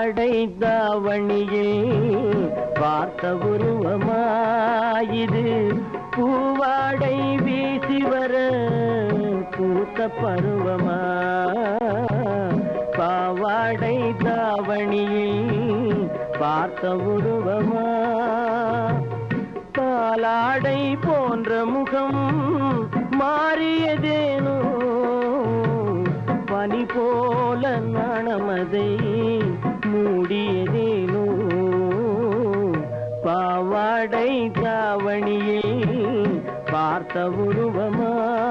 பாவாடை தாவணியில் பார்த்த உருவமாயிது பூவாடை வீசி வர பூத்த பருவமா பாவாடை தாவணியில் பார்த்த உருவமா பாலாடை போன்ற முகம் மாறியதேனோ பனி போல நாணமதை மூடியதேனோ பாவாடை தாவணியில் பார்த்த உருவமா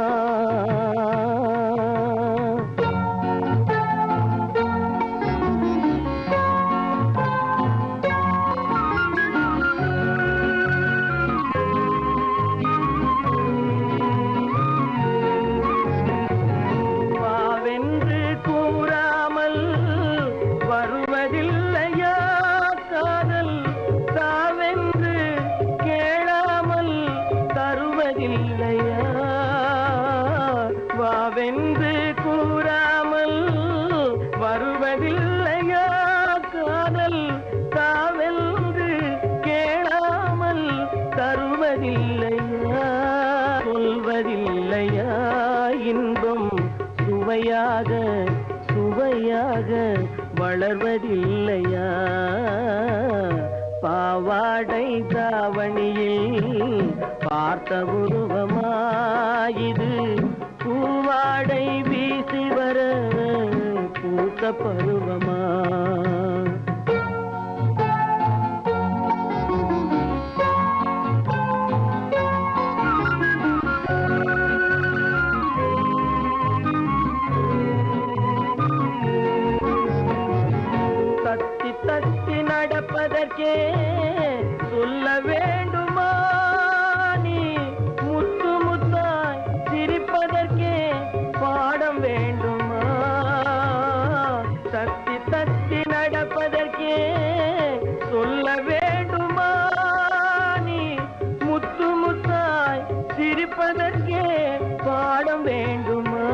வாவென்று கூறாமல் வருவதில்லையா காதல் தாவென்று கேளாமல் தருவதில்லையா வாவென்று கூறாமல் வருவதில்லையா காதல் தாவென்று கேளாமல் தருவதில்லையா சொல்வதில்லையா இன்பம் சுவையாக சுவையாக வளர்வதில்லையா பாவாடை தாவணியில் பார்த்த உருவமாயிது பூவாடை வீசி வர பூத்த பருவமா தத்தி தத்தி நடப்பதற்கே சொல்ல வேண்டுமா நீ முத்து முத்தாய் சிரிப்பதற்கே பாடம் வேண்டுமா தத்தி தத்தி நடப்பதற்கே சொல்ல வேண்டுமா நீ முத்து முத்தாய் சிரிப்பதற்கே பாடம் வேண்டுமா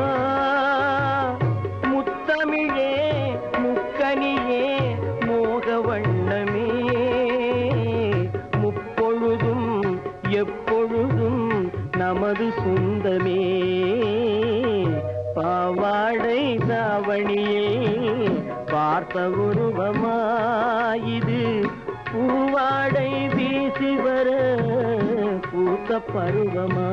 முத்தமிழே முக்கனியே மோக வண்ணமே முப்பொழுதும் எப்பொழுதும் நமது சொந்தமே பாவாடை தாவணியில் பார்த்த உருவமாயிது பூவாடை வீசி வர பூத்த பருவமா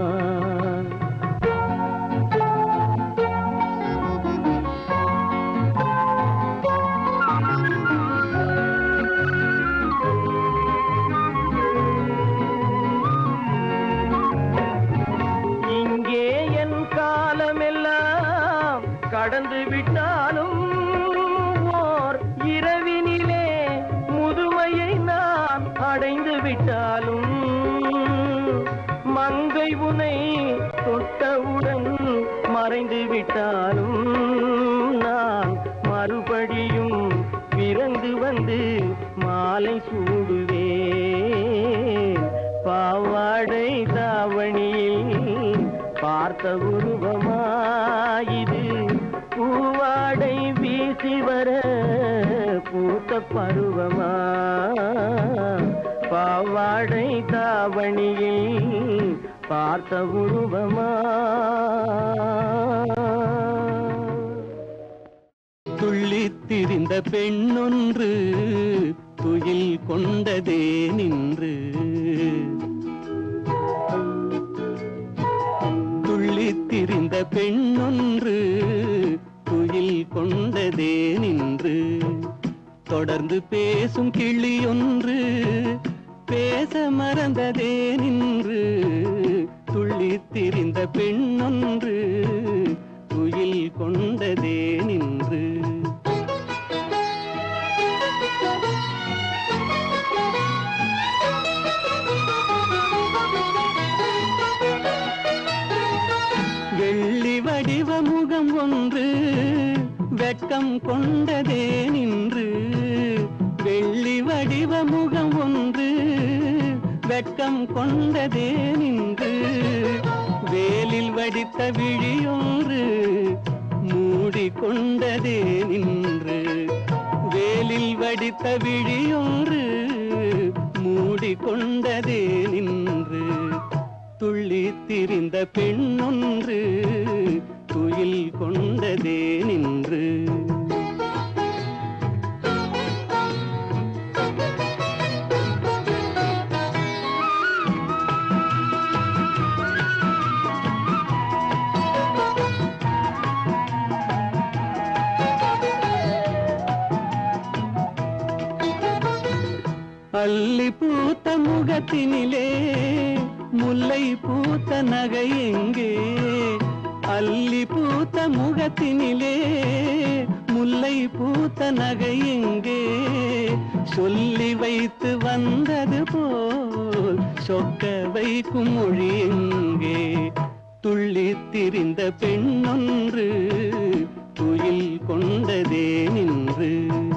இங்கே என் காலமெல்லாம் கடந்து விட்டாலும் ஓர் இரவினிலே முதுமையை நான் அடைந்து விட்டாலும் மங்கை உனை தொட்டவுடன் மறைந்து விட்டாலும் நான் மறுபடியும் பிறந்து வந்து மாலை சூடுவேன் பாவாடை தாவணியில் பார்த்த உருவமாயிது பூவாடை வீசி வர பூத்த பருவமா பாவாடை தாவணியில் பார்த்த உருவமா துள்ளித் திரிந்த பெண்ணொன்று துயில் கொண்டதே நின்று துள்ளித் திரிந்த பெண்ணொன்று துயில் கொண்டதே நின்று தொடர்ந்து பேசும் கிளியொன்று பேச மறந்ததே நின்று துள்ளித் திரிந்த பெண்ணொன்று துயில் கொண்டதே நின்று வெள்ளி வடிவ முகம் ஒன்று வெட்கம் கொண்டதே நின்று வெள்ளி வடிவ முகம் ஒன்று வெட்கம் கொண்டதே நின்று வேலில் வடித்த விழியொன்று மூடிக்கொண்டதே நின்று வேலில் பாலில் வடித்த விழியொன்று மூடிக்கொண்டதே நின்று துள்ளி திரிந்த பெண்ணொன்று துயில் கொண்டதே நின்று அல்லி பூத்த முகத்தினிலே முல்லை பூத்த நகை எங்கே அல்லி பூத்த முகத்தினிலே முல்லை பூத்த நகை எங்கே சொல்லி வைத்து வந்தது போல் சொக்க வைக்கும் மொழி எங்கே துள்ளி திரிந்த பெண்ணொன்று துயில் கொண்டதே நின்று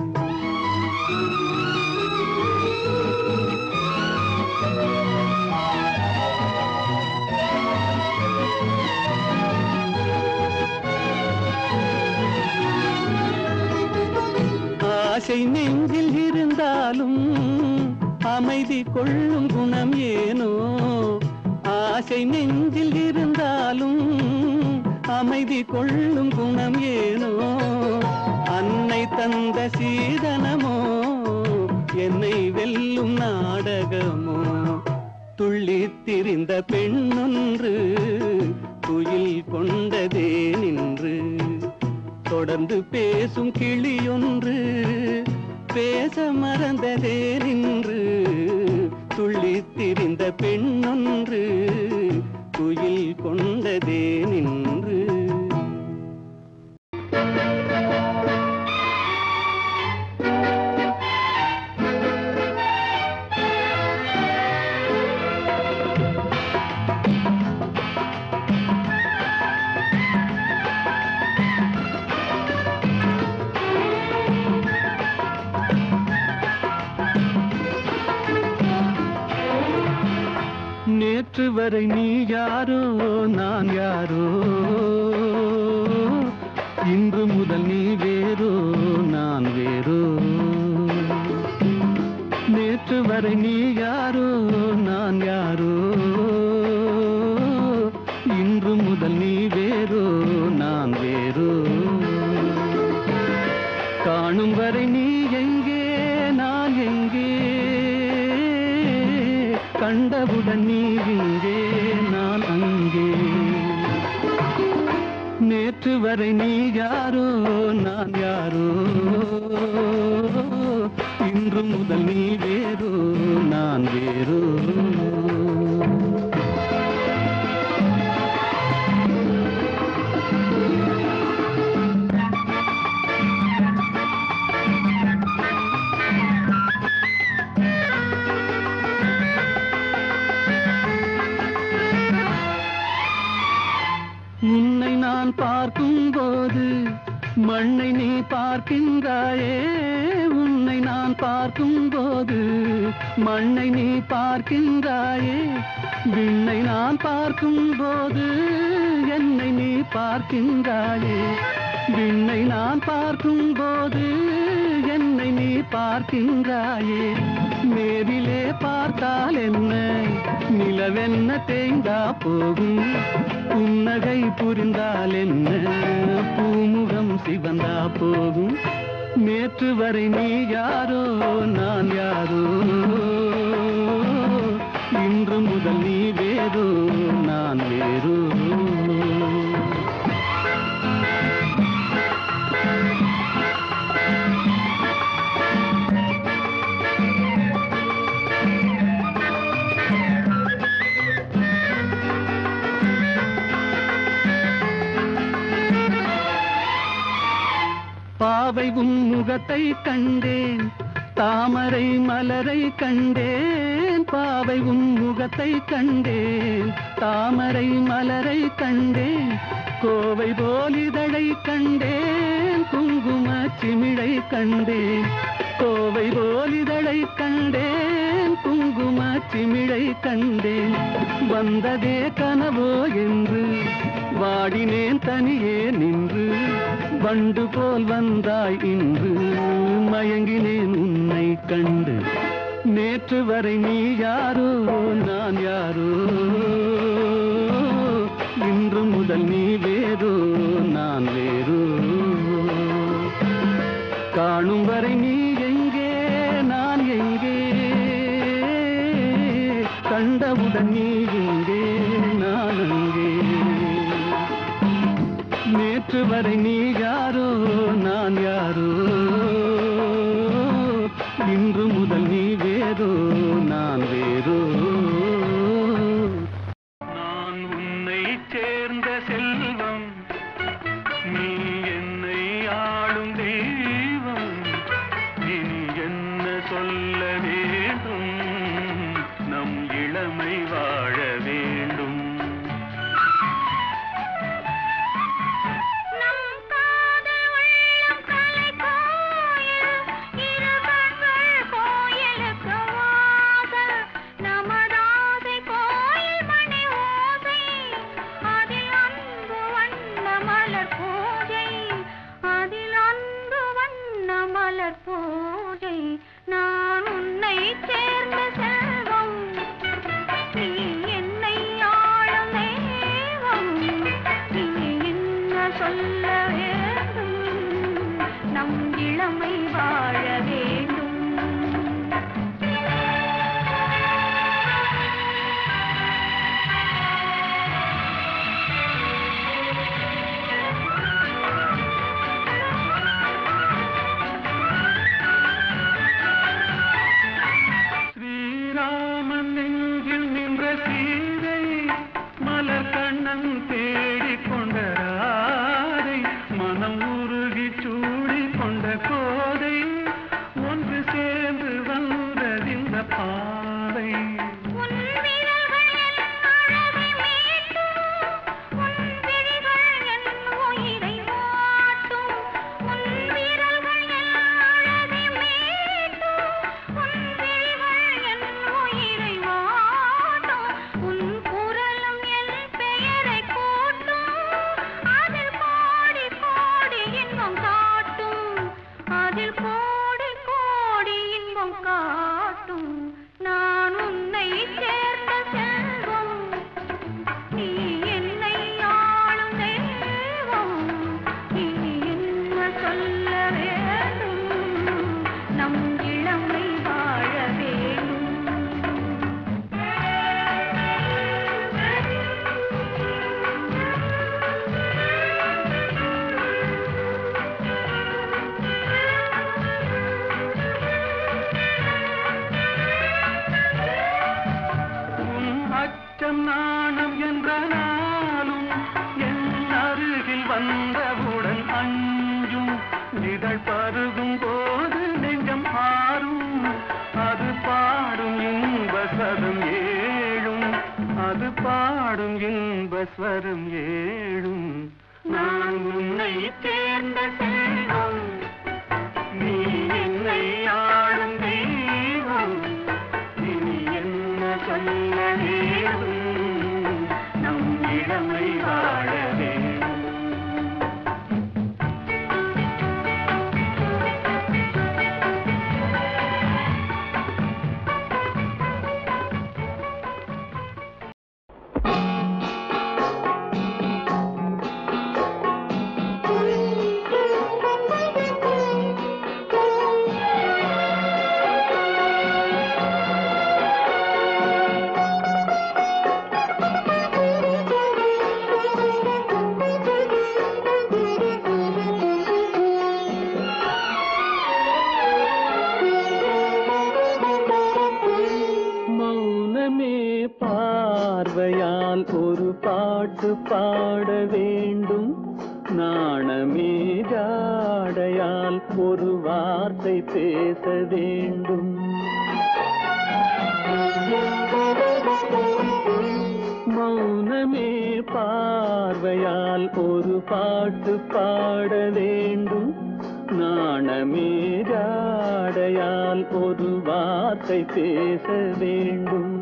ஆசை நெஞ்சில் இருந்தாலும் அமைதி கொள்ளும் குணம் ஏனோ ஆசை நெஞ்சில் இருந்தாலும் அமைதி கொள்ளும் குணம் ஏனோ அன்னை தந்த சீதனமோ என்னை வெல்லும் நாடகமோ துள்ளித் திரிந்த பெண்ணொன்று துயில் கொண்டதே நின்று தொடர்ந்து பேசும் கிளியொன்று பேச மறந்ததே நின்று துள்ளித் திரிந்த பெண்ணொன்று துயில் கொண்டதே நின்று நேற்று வரை நீ யாரோ நான் யாரோ இன்று முதல் நீ வேறோ நான் வேறோ நேற்று வரை நீ யாரோ நான் யாரோ இன்று முதல் நீ வேறோ நான் வேறோ காணும் வரை நீ எங்கே நான் எங்கே கண்டவுடன் நீ இங்கே நான் அங்கே நேற்று வரை நீ யாரோ நான் யாரோ இன்று முதல் நீ வேறோ நான் வேறோ உன்னை நான் பார்க்கும் போது மண்ணை நீ பார்க்கின்றாயே உன்னை நான் பார்க்கும் போது மண்ணை நீ பார்க்கின்றாயே விண்ணை நான் பார்க்கும் போது என்னை நீ பார்க்கின்றாயே விண்ணை நான் பார்க்கும் போது என்னை நீ பார்க்கின்றாயே நேரிலே பார்த்தால் என்ன நிலவென்ன தேய்ந்தா போகும் புன்னகை புரிந்தால் என்ன பூமுகம் சிவந்தா போகும் நேற்று வரை நீ யாரோ நான் யாரோ இன்று முதல் நீ வேறோ நான் வேறோ பாவை உன் முகத்தை கண்டேன் தாமரை மலரை கண்டேன் பாவை உன் முகத்தை கண்டேன் தாமரை மலரை கண்டேன் கோவை போலிதழை கண்டேன் குங்கும சிமிழை கண்டேன் கோவை போலிதழை கண்டேன் குங்கும சிமிழை கண்டேன் வந்ததே கனவோ என்று வாடினேன் தனியே நின்று வண்டு போல் வந்தாய் இன்று மயங்கினேன் உன்னை கண்டு நேற்று வரை நீ யாரோ நான் யாரோ இன்று முதல் நீ வேறோ நான் வேறோ காணும் வரை நீ எங்கே நான் எங்கே கண்டவுடன் நீ எங்கே நான் அங்கே நேற்று வரை நீ யாரோ நான் யாரோ இன்று முதல் நீ வேறோ நான் வேறோ நான் உன்னை சேர்ந்த செல்வம் நீ என்னை ஆளும் தெய்வம் இனி என்ன சொல்ல வேண்டும் நம் இளமை வாழ வேண்டும் நம் காதல் உள்ளம் கலை கோயில் இரு கண்கள் கோயிலுக்கு வாசல் நமதாசை கோயில் மணி ஓசை அதில் அன்பு வண்ண மலர் பூஜை அதில் அன்பு வண்ண மலர் பூஜை நான் உன்னை சேர்ந்த செல்வம் நீ என்னை ஆளும் தெய்வம் நீ என்ன சொல்ல வேண்டும் நம் இளமை வாழ வேண்டும் ஸ்ரீராமன் நெஞ்சில் நின்ற சீதை மலர் கண்ணன் தேடிக் கொண்ட ராதை மனம் உருகி சூடி கொண்ட கோதை ஒன்று சேர்ந்து வந்ததிந்த பாதை உன் விரல்கள் என் அழகை மீட்டும் உன் விழிகள் என் உயிரை வாட்டும் உன் விரல்கள் என் அழகை மீட்டும் உன் விழிகள் என் உயிரை வாட்டும் உன் குரலும் என் பெயரை கூட்டும் அதில் கோடி கோடி இன்பம் காட்டும் அதில் கோடி கோடி இன்பம் காட்டும் நான் உன்னை சேர்ந்த செல்வம் நீ என்னை ஆளும் தெய்வம் நீ என்ன சொல்ல வேண்டும் நம் இளமை வாழ உன் அச்சம் நாணம் என்ற நாளும் என் அருகில் வந்தவுடன் அஞ்சும் இதழ் பருகும் போது நெஞ்சம் ஆறும் அது பாடும் இன்ப ஸ்வரம் ஏழும் அது பாடும் இன்ப ஸ்வரம் ஏழும் நான் உன்னை சேர்ந்த செல்வம் நீ என்னை ஆளும் தெய்வம் இனி என்ன சொல்ல வேண்டும் நம் இளமை வாழ வேண்டும் மௌனமே பார்வையால் ஒரு பாட்டு பாட வேண்டும் நாணமே ஜாடையால் ஒரு வார்த்தை பேச வேண்டும் மௌனமே பார்வையால் ஒரு பாட்டு பாட வேண்டும் நாணமே ஜாடையால் ஒரு வார்த்தை பேச வேண்டும்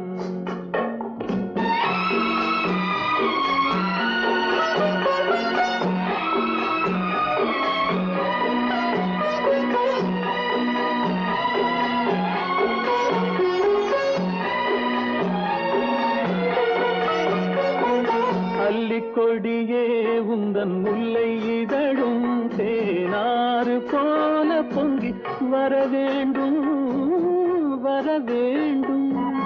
அல்லிக்கொடியே உந்தன் முல்லை இதழும் தேனாறு போல பொங்கி வர வேண்டும் வர வேண்டும்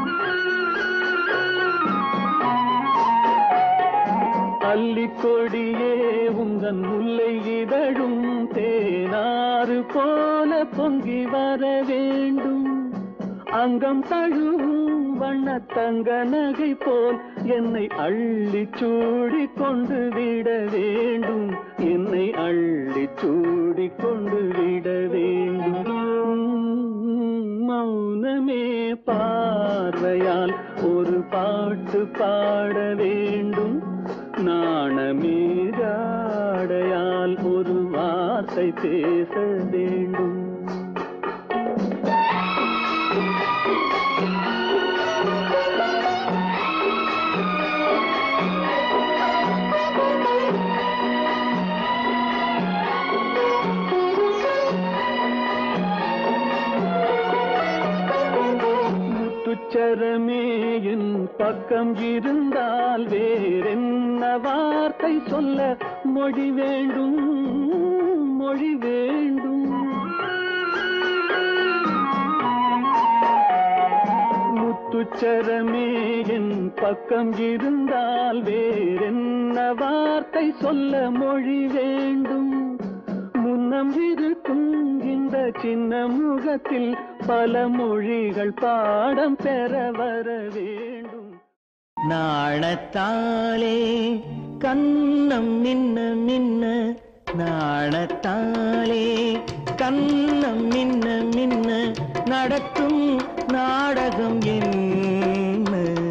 அல்லிக்கொடியே உந்தன் முல்லை இதழும் தேனாறு போல பொங்கி வர வேண்டும் அங்கம் தழுவும் வண்ணத்தங்க நகை போல் என்னை அள்ளி சூடி கொண்டு விட வேண்டும் என்னை அள்ளி சூடி கொண்டு விட வேண்டும் மௌனமே பார்வையால் ஒரு பாட்டு பாட வேண்டும் நாணமே ஜாடையால் ஒரு வார்த்தை பேச வேண்டும் முத்துச்சரமே என் பக்கம் இருந்தால் வேறென்ன வார்த்தை சொல்ல மொழி வேண்டும் மொழி வேண்டும் முத்துச்சரமே என் பக்கம் இருந்தால் வேறென்ன வார்த்தை சொல்ல மொழி வேண்டும் முன்னம் இருக்கும் இந்த சின்ன முகத்தில் பல மொழிகள் பாடம் பெற வர வேண்டும் நாணத்தாலே கண்ணம் மின்ன மின்ன நாணத்தாலே கண்ணம் மின்ன மின்ன நடக்கும் நாடகம் என்ன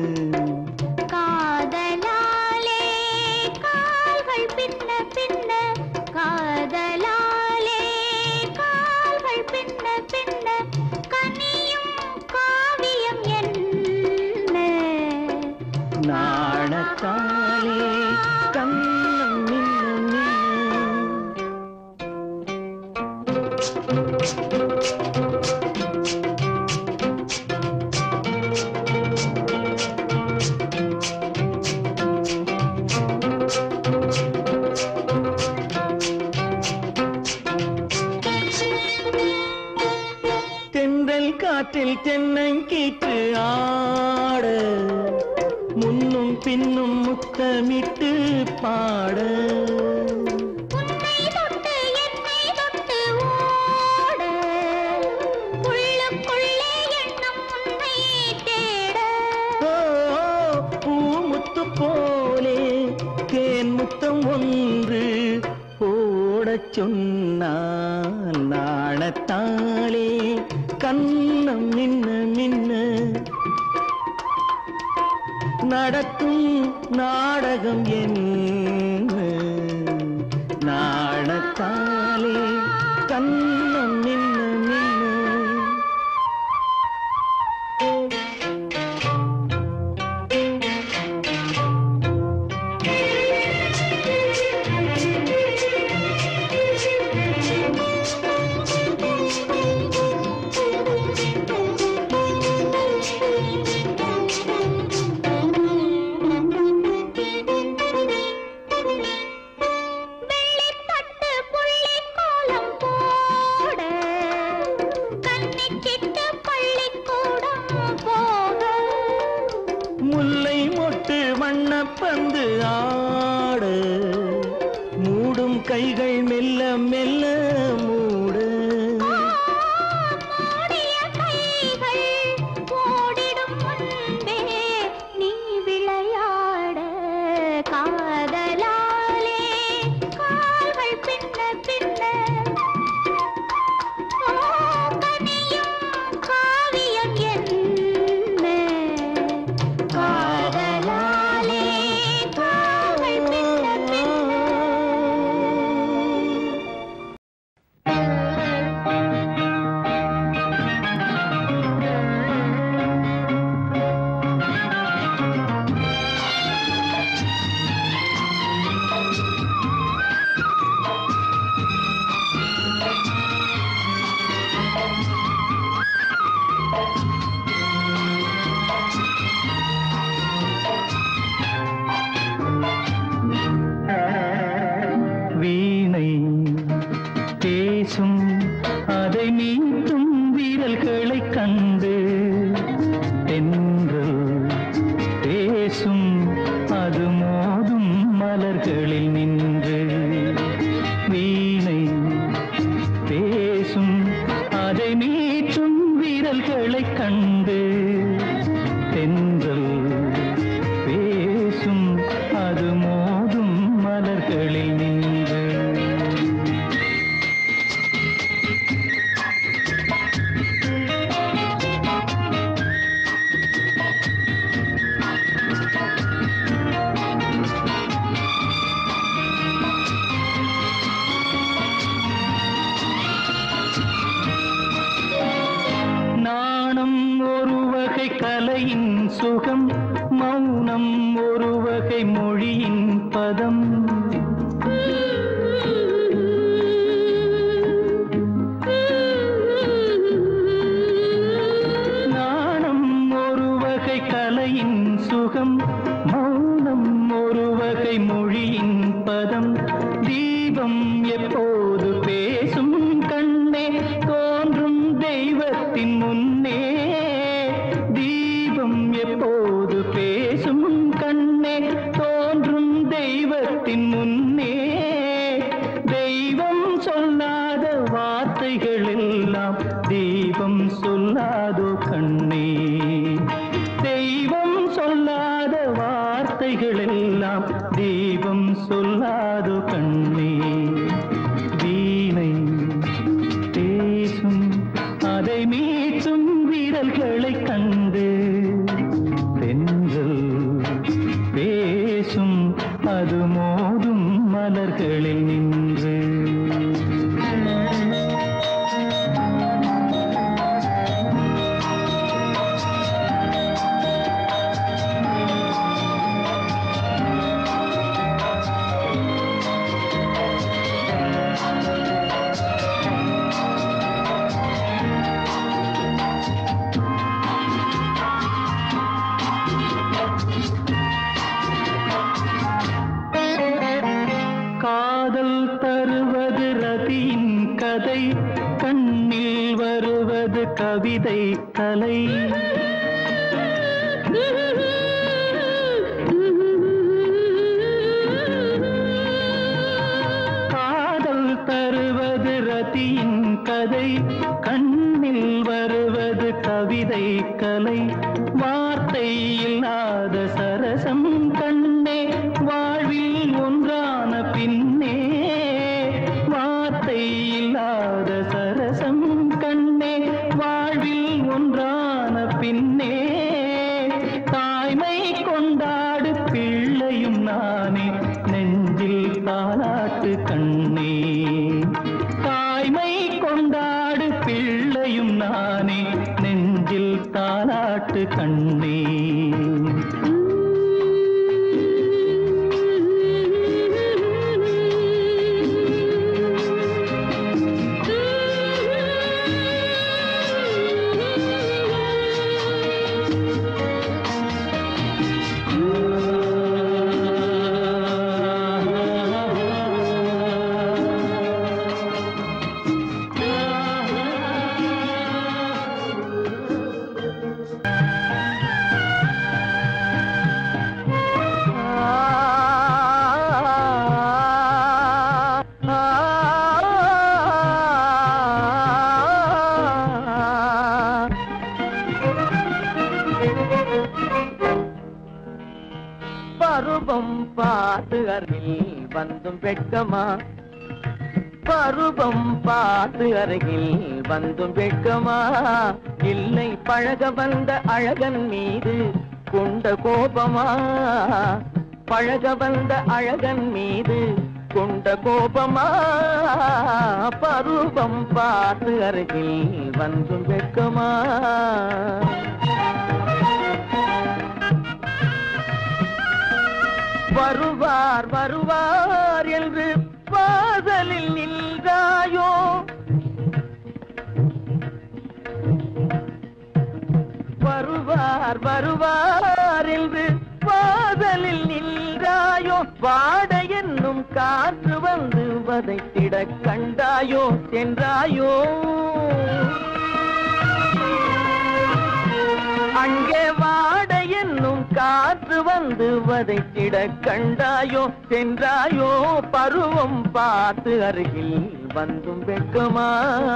காதலாலே கால்கள் பின்ன பின்ன காதலாலே கால்கள் பின்ன பின்ன கனியும் காவியம் என்ன நாணத்தாலே கண்ணம் மின்ன மின்ன தென்றல் காற்றில் தென்னங்கீற்று ஆட முன்னும் பின்னும் முத்தமிட்டு பாட உன்னை தொட்டு என்னை தொட்டு ஓட உள்ளுக்குள்ளே எண்ணம் உன்னை தேட ஓ, பூமுத்து போலே தேன் முத்தம் ஒன்று போடச் சொன்னால் நாணத்தாலே கண்ணம் மின்ன மின்ன நடக்கும் நாடகம் என்ன நாணத்தாலே கண்ணம் மின்ன மின்ன வெள்ளித்தட்டு புள்ளிக் கோலம் போட, கன்னிச்சிட்டு பள்ளிக்கூடம் போக. முல்லை மொட்டு வண்ணப்பந்து ஆட மூடும் கைகள் மெல்ல மெல்ல மூட மூடிய கைகள் ஓடிடும் முன்பே நீ விளையாட. காதலாலே கால்கள் பின்ன பின்ன ஓ, கனியும் காவியம் என்ன காதலாலே கால்கள் பின்ன பின்ன மலர்களில் நின்று வீணை பேசும் அதை மீட்டும் வீரல்களைக் கண்டு தென்றல் பேசும் அது மோதும் மலர்களில் நின்று நாணம் ஒரு வகை கலையின் சுகம் மௌனம் ஒரு வகை மொழியின் பதம் நாணம் ஒரு வகை கலையின் சுகம் மௌனம் ஒரு வகை மொழியின் பதம் தீபம் எப்போது பேசும் கண்ணே தோன்றும் தெய்வத்தின் முன்னே தீபம் எப்போது பேசும் கண்ணே தோன்றும் தெய்வத்தின் முன்னே தெய்வம் சொல்லாத வார்த்தைகள் எல்லாம் தெய்வம் சொல்லாதோ கண்ணே தெய்வம் சொல்லாத வார்த்தைகள் எல்லாம் தெய்வம் சொல்லாதோ கண்ணே வீணை பேசும் அதை மீட்டும் வீரல்களைக் கண்டு தென்றல் பேசும் அது மோதும் மலர்களில் நின்று காதல் தருவது ரதியின் கதை கண்ணில் வருவது கவிதை கலை காதல் தருவது ரதியின் கதை கண்ணில் வருவது கவிதை கலை வார்த்தை இல்லாத சரசம் கண்ணே வாழ்வில் ஒன்றான பின்னே வார்த்தை இல்லாத சரசம் கண்ணே வாழ்வில் ஒன்றான பின்னே தாய்மை கொண்டாடு பிள்ளையும் நானே நெஞ்சில் தாலாட்டு கண்ணே தாய்மை கொண்டாடு பிள்ளையும் நானே நெஞ்சில் தாலாட்டு கண்ணே பருவம் பார்த்து அருகில் வந்தும் வெட்கமா பருவம் பார்த்து அருகில் வந்தும் வெட்கமா இல்லை பழக வந்த அழகன் மீது கொண்ட கோபமா பழக வந்த அழகன் மீது கொண்ட கோபமா பருவம் பார்த்து அருகில் வந்தும் வெட்கமா வருவார் வருவார் என்று வாசலில் நின்றாயோ வருவார் வருவார் என்று வாசலில் நின்றாயோ வாட என்னும் காற்று வந்து வதைத்திட கண்டாயோ சென்றாயோ அங்கே வாட என்னும் காற்று வந்து வதைத்திட கண்டாயோ சென்றாயோ பருவம் பார்த்து அருகில் வந்தும் வெட்கமா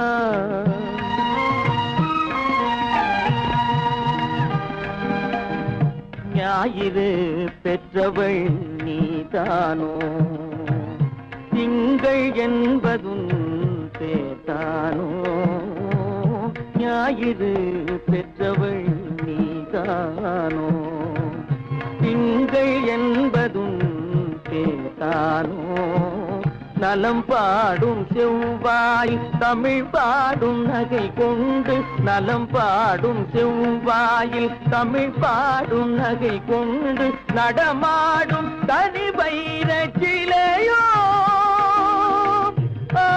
ஞாயிறு பெற்றவள் நீதானோ திங்கள் என்பதும் பேத்தானோ ஞாயிறு பெற்றவள் நீதானோ திங்கள் என்பதும் பேத்தானோ நலம் பாடும் செவ்வாய் தமிழ் பாடும் நகை கொண்டு நலம் பாடும் செவ்வாயில் தமிழ் பாடும் நகை கொண்டு நடமாடும் தனி வைர சிலையோ ஆ,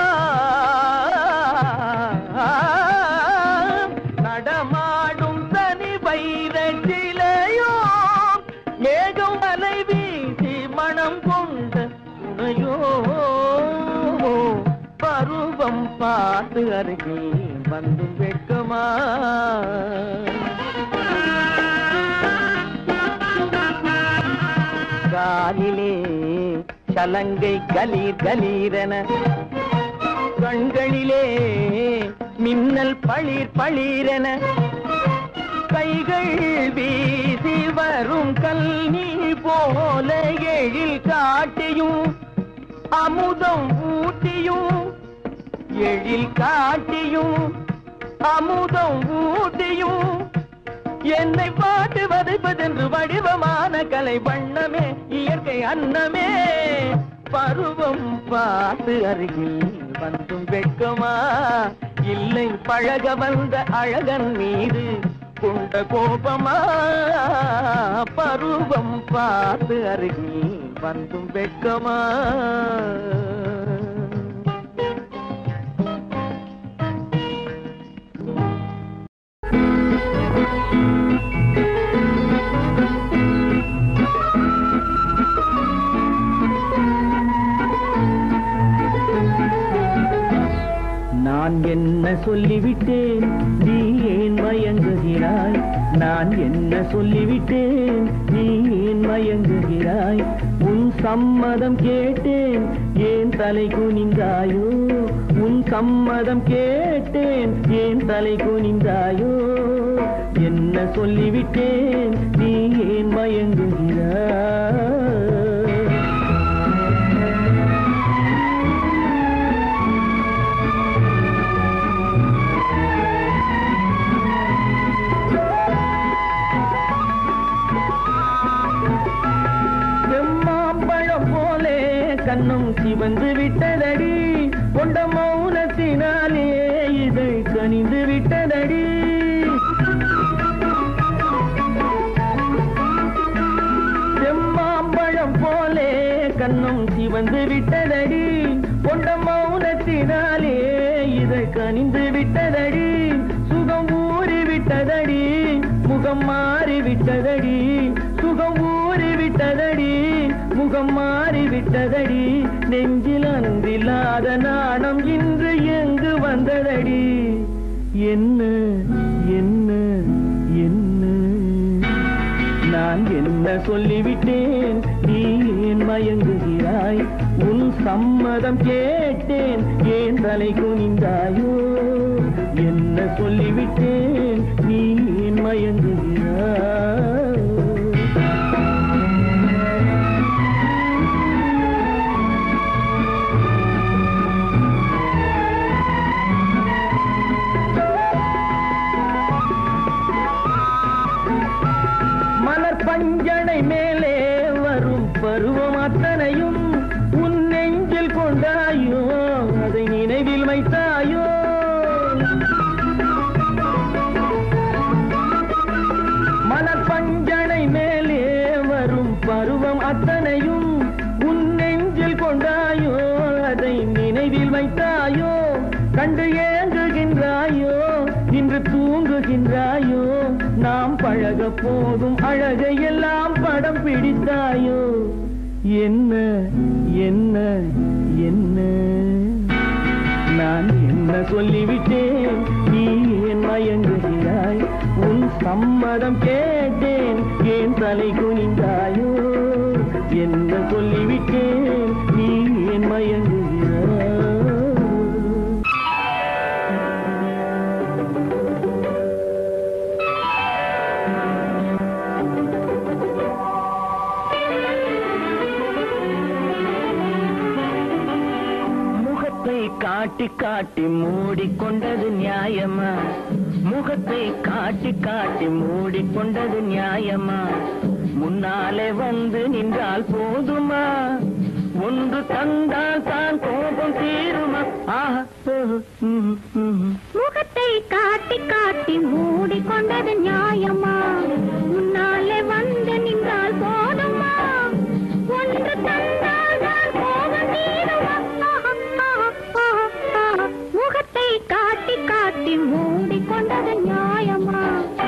நடமாடும் தனி வைர சிலையோ மேகம் அலை வீசி மனம் கொண்ட துணையோ பருவம் பார்த்து அருகில் வந்து வெட்கமா காலிலே சலங்கை கலீர் கலீரென கண்களிலே மின்னல் பளிர் பளிரென கைகள் வீசி வரும் கல்வி போல எழில் காட்டியும் அமுதம் ஊட்டியும் எழில் காட்டியும் அமுதம் ஊட்டியும் என்னை பாட்டு வதைப்பதென்று வடிவமான கலை வண்ணமே இயற்கை அன்னமே பருவம் பார்த்து அருகில் வந்தும் வெட்கமா இல்லை பழக வந்த அழகன் மீது கொண்ட கோபமா பருவம் பார்த்து அருகில் வந்தும் வெட்கமா நான் என்ன சொல்லிவிட்டேன் நீ ஏன் மயங்குகிறாய் நான் என்ன சொல்லிவிட்டேன் நீ ஏன் மயங்குகிறாய் உன் சம்மதம் கேட்டேன் ஏன் தலை குனிந்தாயோ உன் சம்மதம் கேட்டேன் ஏன் தலை குனிந்தாயோ என்ன சொல்லிவிட்டேன் நீ ஏன் மயங்குகிறாய் செம்மாம்பழம் போலே கண்ணும் சிவந்து விட்டதடி கொண்ட மௌனத்தினாலே இதை கனிந்து விட்டதடி செம்மாம்பழம் போலே கண்ணும் சிவந்து விட்டதடி கொண்ட மௌனத்தினாலே இதை கனிந்து விட்டதடி சுகம் ஊறி விட்டதடி முகம் மாறி விட்டதடி சுகம் ஊறி விட்டதடி முகம் மாறி விட்டதடி நெஞ்சில் அன்றில்லாத நாணம் இன்று எங்கு வந்ததடி என்ன என்ன என்ன நான் என்ன சொல்லிவிட்டேன் நீ ஏன் மயங்குகிறாய் உன் சம்மதம் கேட்டேன் ஏன் தலை குனிந்தாயோ என்ன சொல்லிவிட்டேன் நீ ஏன் மயங்குகிறாய் மலர் பஞ்சனை மேலே வரும் பருவம் அத்தனையும் உன் நெஞ்சில் கொண்டாயோ அதை நினைவில் வைத்தாயோ மலர் பஞ்சனை மேலே வரும் பருவம் அத்தனையும் உன் நெஞ்சில் கொண்டாயோ அதை நினைவில் வைத்தாயோ கண்டு ஏங்குகின்றாயோ இன்று தூங்குகின்றாயோ நாம் பழக போகும் அழகை எல்லாம் படம் பிடித்தாயோ என்ன என்ன என்ன நான் என்ன சொல்லிவிட்டேன் நீ ஏன் மயங்குகிறாய் உன் சம்மதம் கேட்டேன் ஏன் தலை குனிந்தாயோ என்ன சொல்லிவிட்டேன் நீ என் மயங்குகிறாய் முகத்தை காட்டி காட்டி மூடிக்கொண்டது நியாயமா முகத்தை காட்டி காட்டி மூடிக்கொண்டது நியாயமா முன்னாலே வந்து நின்றால் போதுமா ஒன்று தந்தால் தான் கோபம் தீருமா ஆஹா ஓஹோ, ம், ம். முகத்தை காட்டி காட்டி மூடிக்கொண்டது நியாயமா முன்னாலே வந்து நின்றால் போதுமா ஒன்று தந்தால் தான் கோபம் தீருமா ஆஹா, ஆஹா, ஆஹா, ஆஹா. முகத்தை காட்டி காட்டி மூடிக்கொண்டது நியாயமா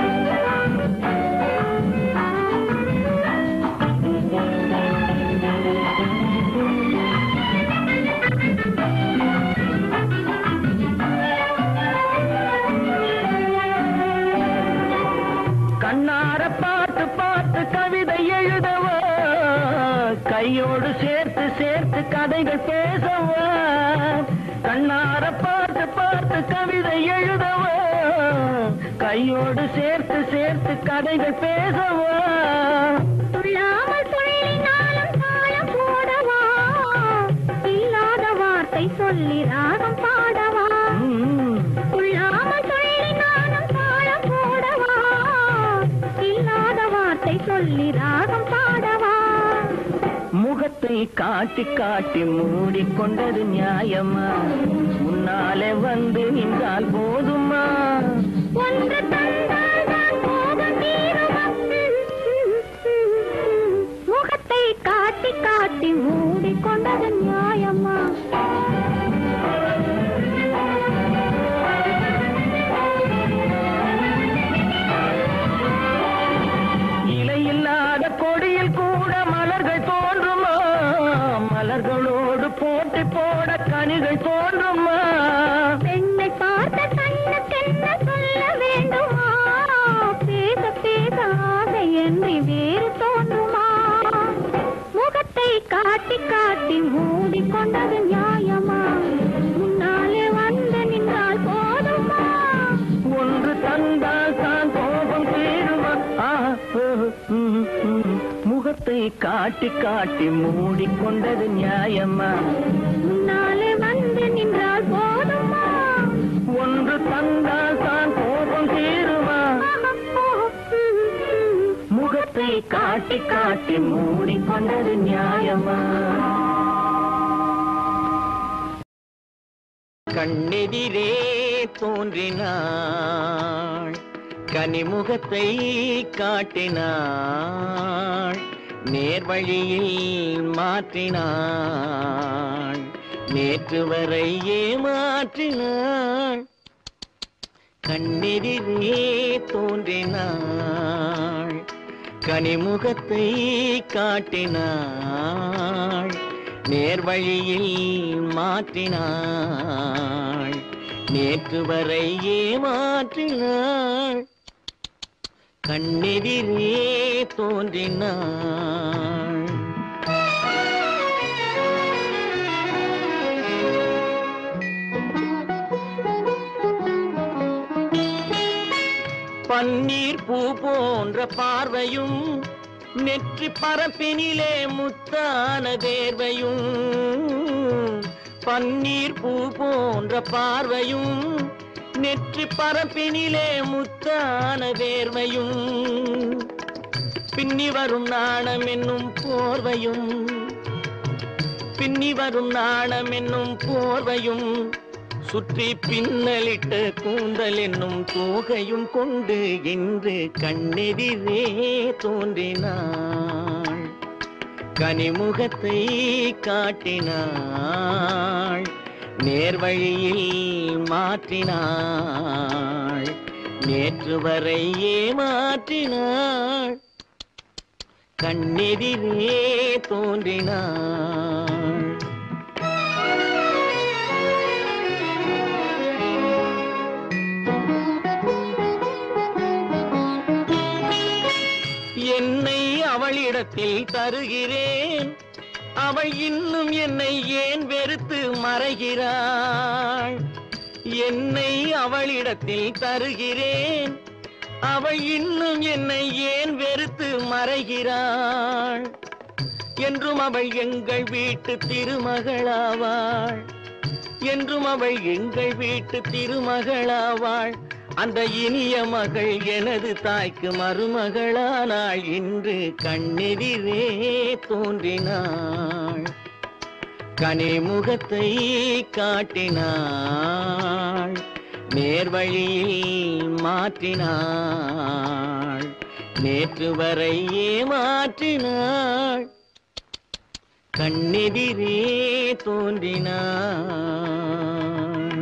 கண்ணார பார்த்து பார்த்து கவிதை எழுதவா கையோடு சேர்த்து சேர்த்து கதைகள் பேசவா கண்ணார பார்த்து பார்த்து கவிதை எழுதவா கையோடு சேர்த்து சேர்த்து கதைகள் பேசவா துள்ளாமல் துள்ளினாலும் தாளம் போடவா இல்லாத வார்த்தை சொல்லி ராகம் பாடவா ம், துள்ளாமல் துள்ளினாலும் தாளம் போடவா இல்லாத வார்த்தை சொல்லி ராகம் பாடவா முகத்தை காட்டி காட்டி மூடிக்கொண்டது நியாயமா முன்னாலே வந்து நின்றால் போதுமா ஒன்று தந்தால் தான் கோபம் தீருமா முகத்தை காட்டி காட்டி மூடிக்கொண்டது நியாயமா இலையில்லாத கொடியில் கூட மலர்கள் தோன்றுமா மலர்களோடு போட்டி போட கனிகள் தோன்றுமா பெண்ணை பார்த்த கண்ணுக்கென்ன சொல்ல வேண்டுமா பேச பேச ஆசை என்று வேறு தோன்றுமா முகத்தை காட்டி காட்டி மூடிக்கொண்டது நியாயமா முன்னாலே வந்து நின்றால் போதுமா ஒன்று தந்தால் தான் கோபம் தீருமா ஆஹா, ஓஹோ, ம், ம். முகத்தை காட்டி காட்டி மூடிக்கொண்டது நியாயமா முன்னாலே வந்து நின்றால் போதுமா ஒன்று தந்தால் தான் கோபம் தீருமா முகத்தை காட்டி காட்டி மூடிக்கொண்டது நியாயமா கண்ணெதிரே தோன்றினாள் கனிமுகத்தை காட்டினாள் நேர்வழியில் மாற்றினாள் நேற்று வரை ஏமாற்றினாள் கண்ணெதிரே தோன்றினாள் கனிமுகத்தை காட்டினாள் நேர்வழியில் மாற்றினாள் நேற்று வரை ஏமாற்றினாள் கண்ணெதிரே தோன்றினாள் பன்னீர் பூ போன்ற பார்வையும் நெற்றி பரப்பினிலே முத்தான தேர்வையும் பன்னீர் பூ போன்ற பார்வையும் நெற்றி பரப்பினிலே முத்தான தேர்வையும் பின்னி வரும் நாணம் என்னும் போர்வையும் பின்னி வரும் நாணம் என்னும் போர்வையும் சுற்றி பின்னலிட்ட கூந்தல் என்னும் தோகையும் கொண்டு இன்று கண்ணெதிரே தோன்றினாள் கனிமுகத்தை காட்டினாள் நேர்வழியில் மாற்றினாள் நேற்று வரை ஏமாற்றினாள் கண்ணெதிரே தோன்றினாள் அவளிடத்தில் தருகிறேன் அவள் இன்னும் என்னை ஏன் வெறுத்து மறைகிறாள் என்னை அவளிடத்தில் தருகிறேன் அவள் இன்னும் என்னை ஏன் வெறுத்து மறைகிறாள் என்றும் அவள் எங்கள் வீட்டு திருமகளாவாள் என்றும் அவள் எங்கள் வீட்டு திருமகளாவாள் அந்த இனிய மகள் எனது தாய்க்கு மருமகளானாள் இன்று கண்ணெதிரே தோன்றினாள் கனிமுகத்தை காட்டினாள் நேர்வழியில் மாற்றினாள் நேற்று வரை ஏமாற்றினாள் கண்ணெதிரே தோன்றினாள்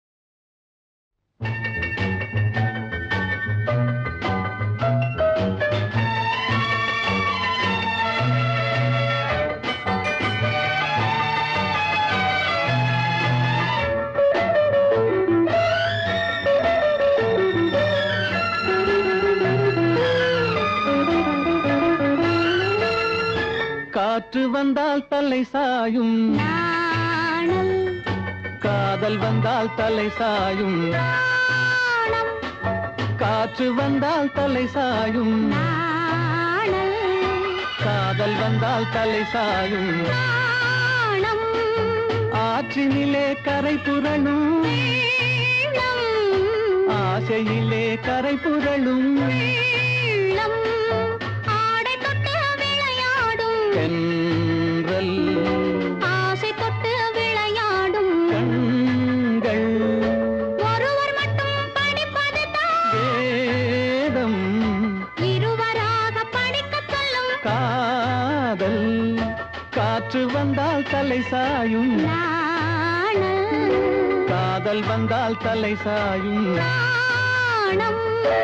காற்று வந்தால் தலை சாயும் நாணல் காதல் வந்தால் தலை சாயும் நாணம் காற்று வந்தால் தலை சாயும் நாணல் காதல் வந்தால் தலை சாயும் நாணம் ஆற்றினிலே கரை புரளும் வெள்ளம் ஆசையிலே கரை புரளும் வெள்ளம் ஆடை தொட்டு விளையாடும் தென்றல் ஆசை தொட்டு விளையாடும் கண்கள் ஒருவர் மட்டும் படிப்பது தான் வேதம் இருவராக படிக்கச் சொல்லும் காதல் காற்று வந்தால் தலை சாயும் நாணல் காதல் வந்தால் தலை சாயும் நாணம்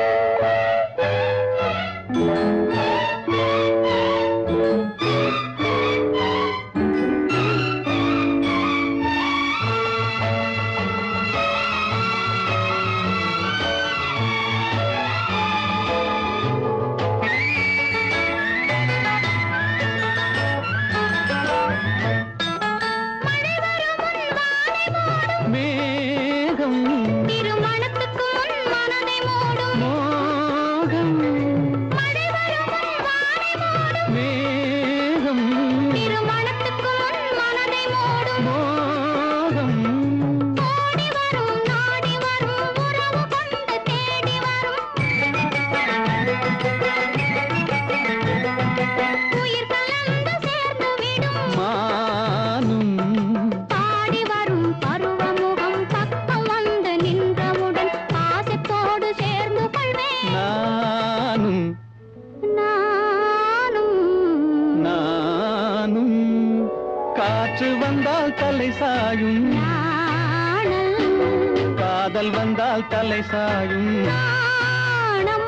மேகம் திருமணத்துக்கு முன் மனதை மூடும் மோகம் மழை வரும் முன் வானை மூடும் மேகம் திருமணத்துக்கு முன் மனதை மூடும் மோகம் ஓடி வரும் நாடி வரும் உறவு கொண்டு தேடி வரும் உயிர் கலந்து சேர்ந்து விடும் மானும் பாடி வரும் பருவமுகம் பக்கம் வந்து நின்றவுடன் பாசத்தோடு சேர்ந்து கொள்வேன் நானும் நானும் நானும் காற்று வந்தால் தலை சாயும் நாணல் காதல் வந்தால் தலை சாயும் நாணம்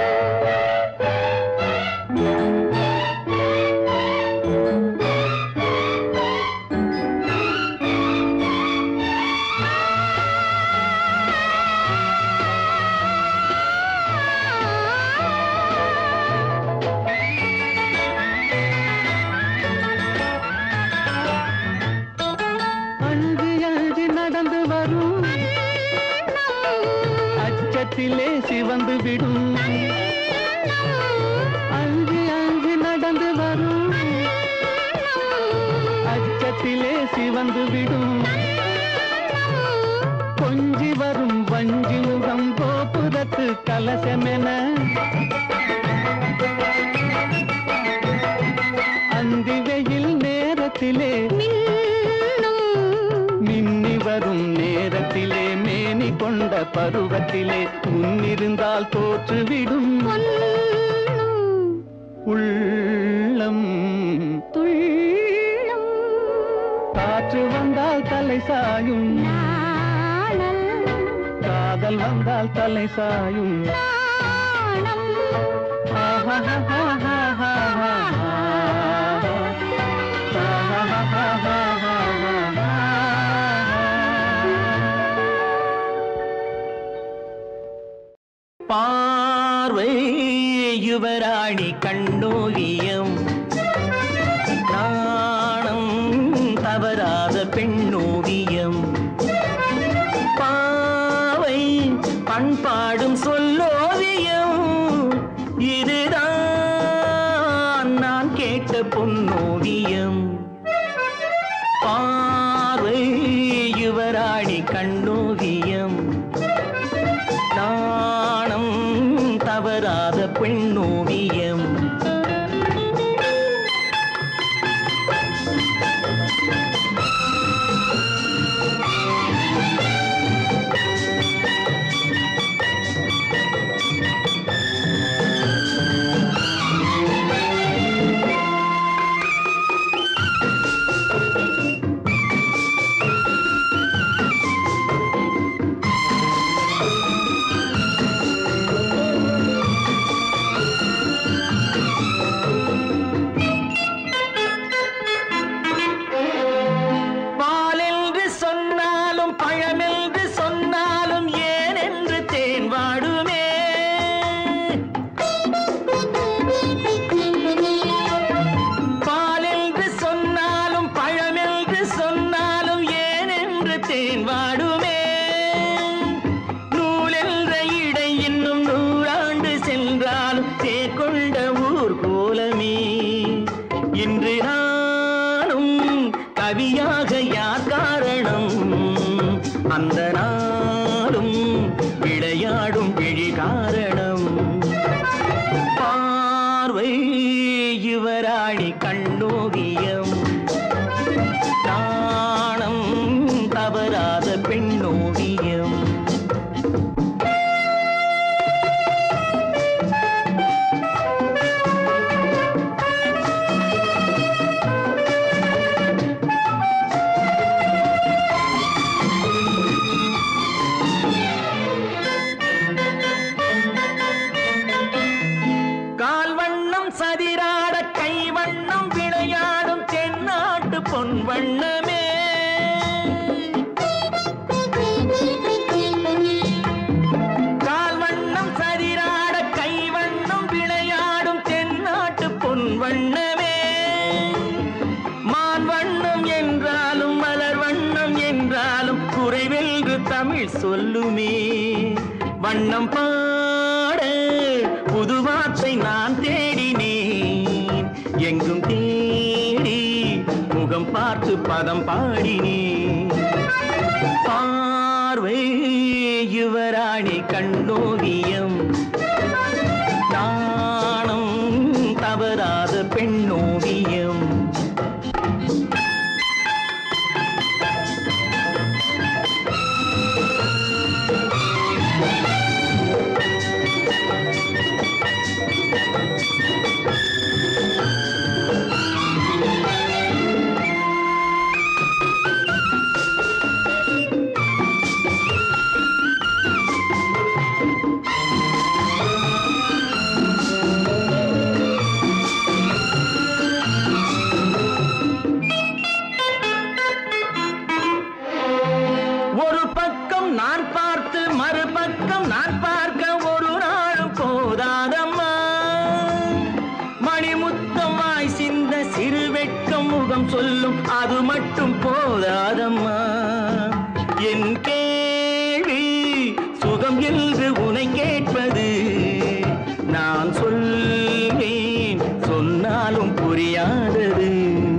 அழுது அழுது நடந்து வரும் அச்சத்திலே சிவந்து விடும் அழுது அழுது நடந்து வரும் அச்சத்திலே சிவந்து விடும் கொஞ்சி வரும் வஞ்சி முகம் கோபுரத்து கலசமென அந்தி வெயில் நேரத்திலே மின்னும் மின்னி வரும் நேரத்திலே மேனி கொண்ட பருவத்திலே முன்னிருந்தால் தோற்றுவிடும் பொன்னும் உள்ளம் துள்ளும் காற்று வந்தால் தலை சாயும் நாணல் காதல் வந்தால் தலை சாயும் நாணம் பார்வை யுவராணி கண்ணோவியம் தவறாத பெண்ணோவியம் பாவை பண்பாடும் சொல்லோவியம் இதுதான் நான் கேட்ட பொன்னோவியம் பார்வை யுவராணி கண்ணோவியம் நாணம் தவறாத பெண்ணோவியம் பாலென்று சொன்னாலும் பழமென்று சொன்னாலும் ஏன் என்று தேன் வாடுமே பாலென்று சொன்னாலும் பழமென்று சொன்னாலும் ஏன் என்று தேன் வாடுமே நூலென்ற இடை இன்னும் நூறாண்டு சென்றாலும் தேர்கொண்ட ஊர் கோலமே இன்று நானும் கவியாக யார் காரணம் அந்த நாளும் விளையாடும் விழி காரணம் பார்வை யுவராணி கண்ணோவியம் நாணம் தவறாத பெண்ணோவியம் கால் வண்ணம் சதிராட கை வண்ணம் விளையாடும் தென்னாட்டு பொன் வண்ணமே கால் வண்ணம் சதிராட கை வண்ணம் விளையாடும் தென்னாட்டு பொன் வண்ணமே மான் வண்ணம் என்றாலும் மலர் வண்ணம் என்றாலும் குறைவென்று தமிழ் சொல்லுமே வண்ணம் பாட புது வார்த்தை நான் தேடினேன் எங்கும் தேடி முகம் பார்த்து பதம் பாடினேன் பார்வை யுவராணி கண்ணோவியம் நாணம் தவறாத பெண்ணோவியம் ஒரு பக்கம் நான் பார்த்து மறுபக்கம் நான் பார்க்க ஒரு நாளும் போதாதம்மா மணிமுத்தம் வாய் சிந்த சிறு வெட்கம் முகம் சொல்லும் அது மட்டும் போதாதம்மா என் கேள்வி சுகம் என்று உனை கேட்பது நான் சொல்வேன் சொன்னாலும் புரியாதது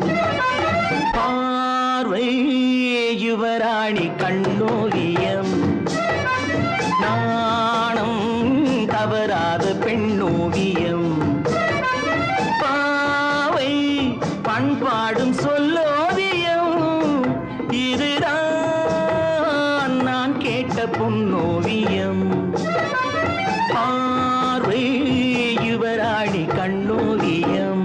பார்வை யுவராணி கண்ணோவியம் நாணம் தவறாத பெண்ணோவியம் பாவை பண்பாடும் சொல்லோவியம் இதுதான் நான் கேட்ட பொன்னோவியம் பார்வை யுவராணி கண்ணோவியம்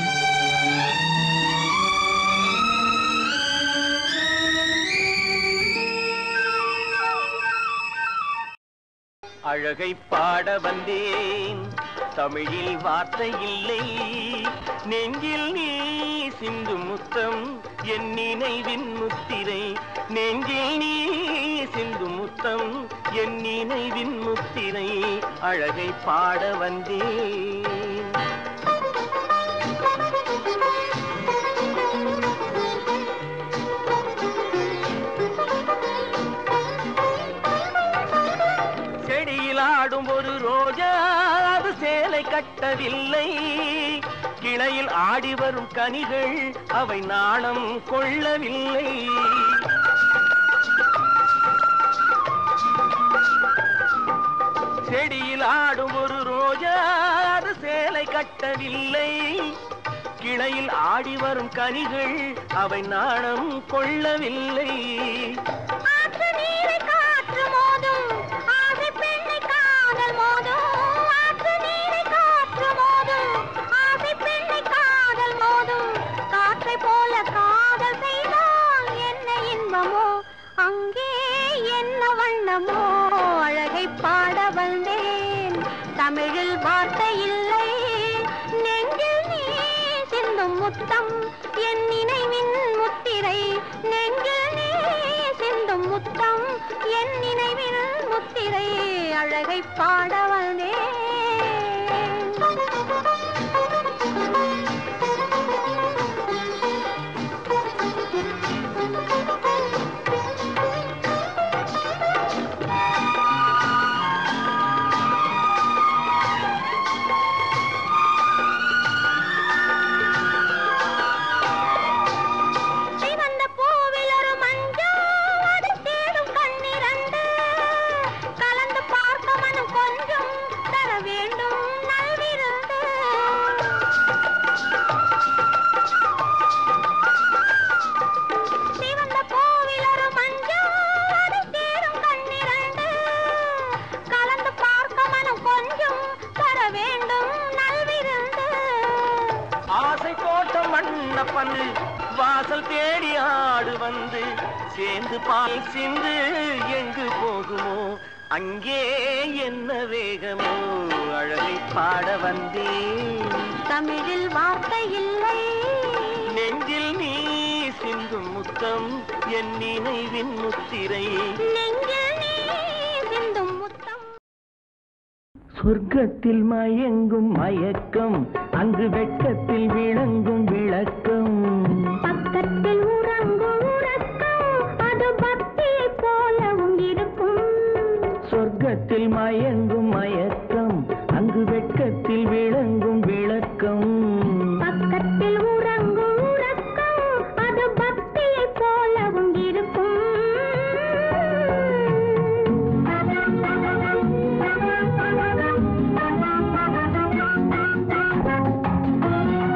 அழகை பாட வந்தேன் தமிழில் வார்த்தை இல்லை நெஞ்சில் நீ சிந்து முத்தம் என் நினைவின் முத்திரை நெஞ்சில் நீ சிந்து முத்தம் என் நினைவின் முத்திரை அழகை பாட வந்தேன் ஆடும் ஒரு ரோஜா அது சேலை கட்டவில்லை கிளையில் ஆடி வரும் கனிகள் அவை நாணம் கொள்ளவில்லை செடியில் ஆடும் ஒரு ரோஜா அது சேலை கட்டவில்லை கிளையில் ஆடி வரும் கனிகள் அவை நாணம் கொள்ளவில்லை ஆற்று நீரை காற்று மோதும் ஆசை பெண்ணை காதல் மோதும் ஆற்று நீரை காற்று மோதும் ஆசை பெண்ணை காதல் மோதும் காற்றை போல காதல் செய்தால் என்ன இன்பமோ அங்கே என்ன வண்ணமோ அழகை பாட வந்தேன் தமிழில் வார்த்தை இல்லை நெஞ்சில் நீ சிந்தும் முத்தம் என் நினைவின் முத்திரை நெஞ்சில் நீ சிந்தும் முத்தம் என் நினைவின் முத்திரை அழகை பாட சிவந்த பூவில் ஒரு மஞ்சள் அதை தேடும் கண்ணிரண்டு கலந்து பார்க்க மனம் கொஞ்சம் தர வேண்டும் நல்விருந்து சிவந்த பூவில் ஒரு மஞ்சள் அதை தேடும் கண்ணிரண்டு கலந்து பார்க்க மனம் கொஞ்சம் தர வேண்டும் நல்விருந்து ஆசை போட்ட மண்ணப்பன் வாசல் தேடி ஆடு வந்து சேர்ந்து பால் சிந்து எங்கு போகுமோ அங்கே என்ன வேகமோ அழகை பாட வந்தேன் தமிழில் வார்த்தை இல்லை நெஞ்சில் நீ சிந்தும் முத்தம் என் நினைவின் முத்திரை நெஞ்சில் நீ சிந்தும் முத்தம் சொர்க்கத்தில் மயங்கும் மயக்கம் அங்கு வெட்கத்தில் விளங்கும் விளக்கம் பக்கத்தில் உறங்கும் உறக்கம் அது பக்தியைப் போலவும் இருக்கும் சொர்க்கத்தில் மயங்கும் மயக்கம் அங்கு வெட்கத்தில் விளங்கும் விளக்கம் பக்கத்தில் உறங்கும் உறக்கம் அது பக்தியைப் போலவும் இருக்கும்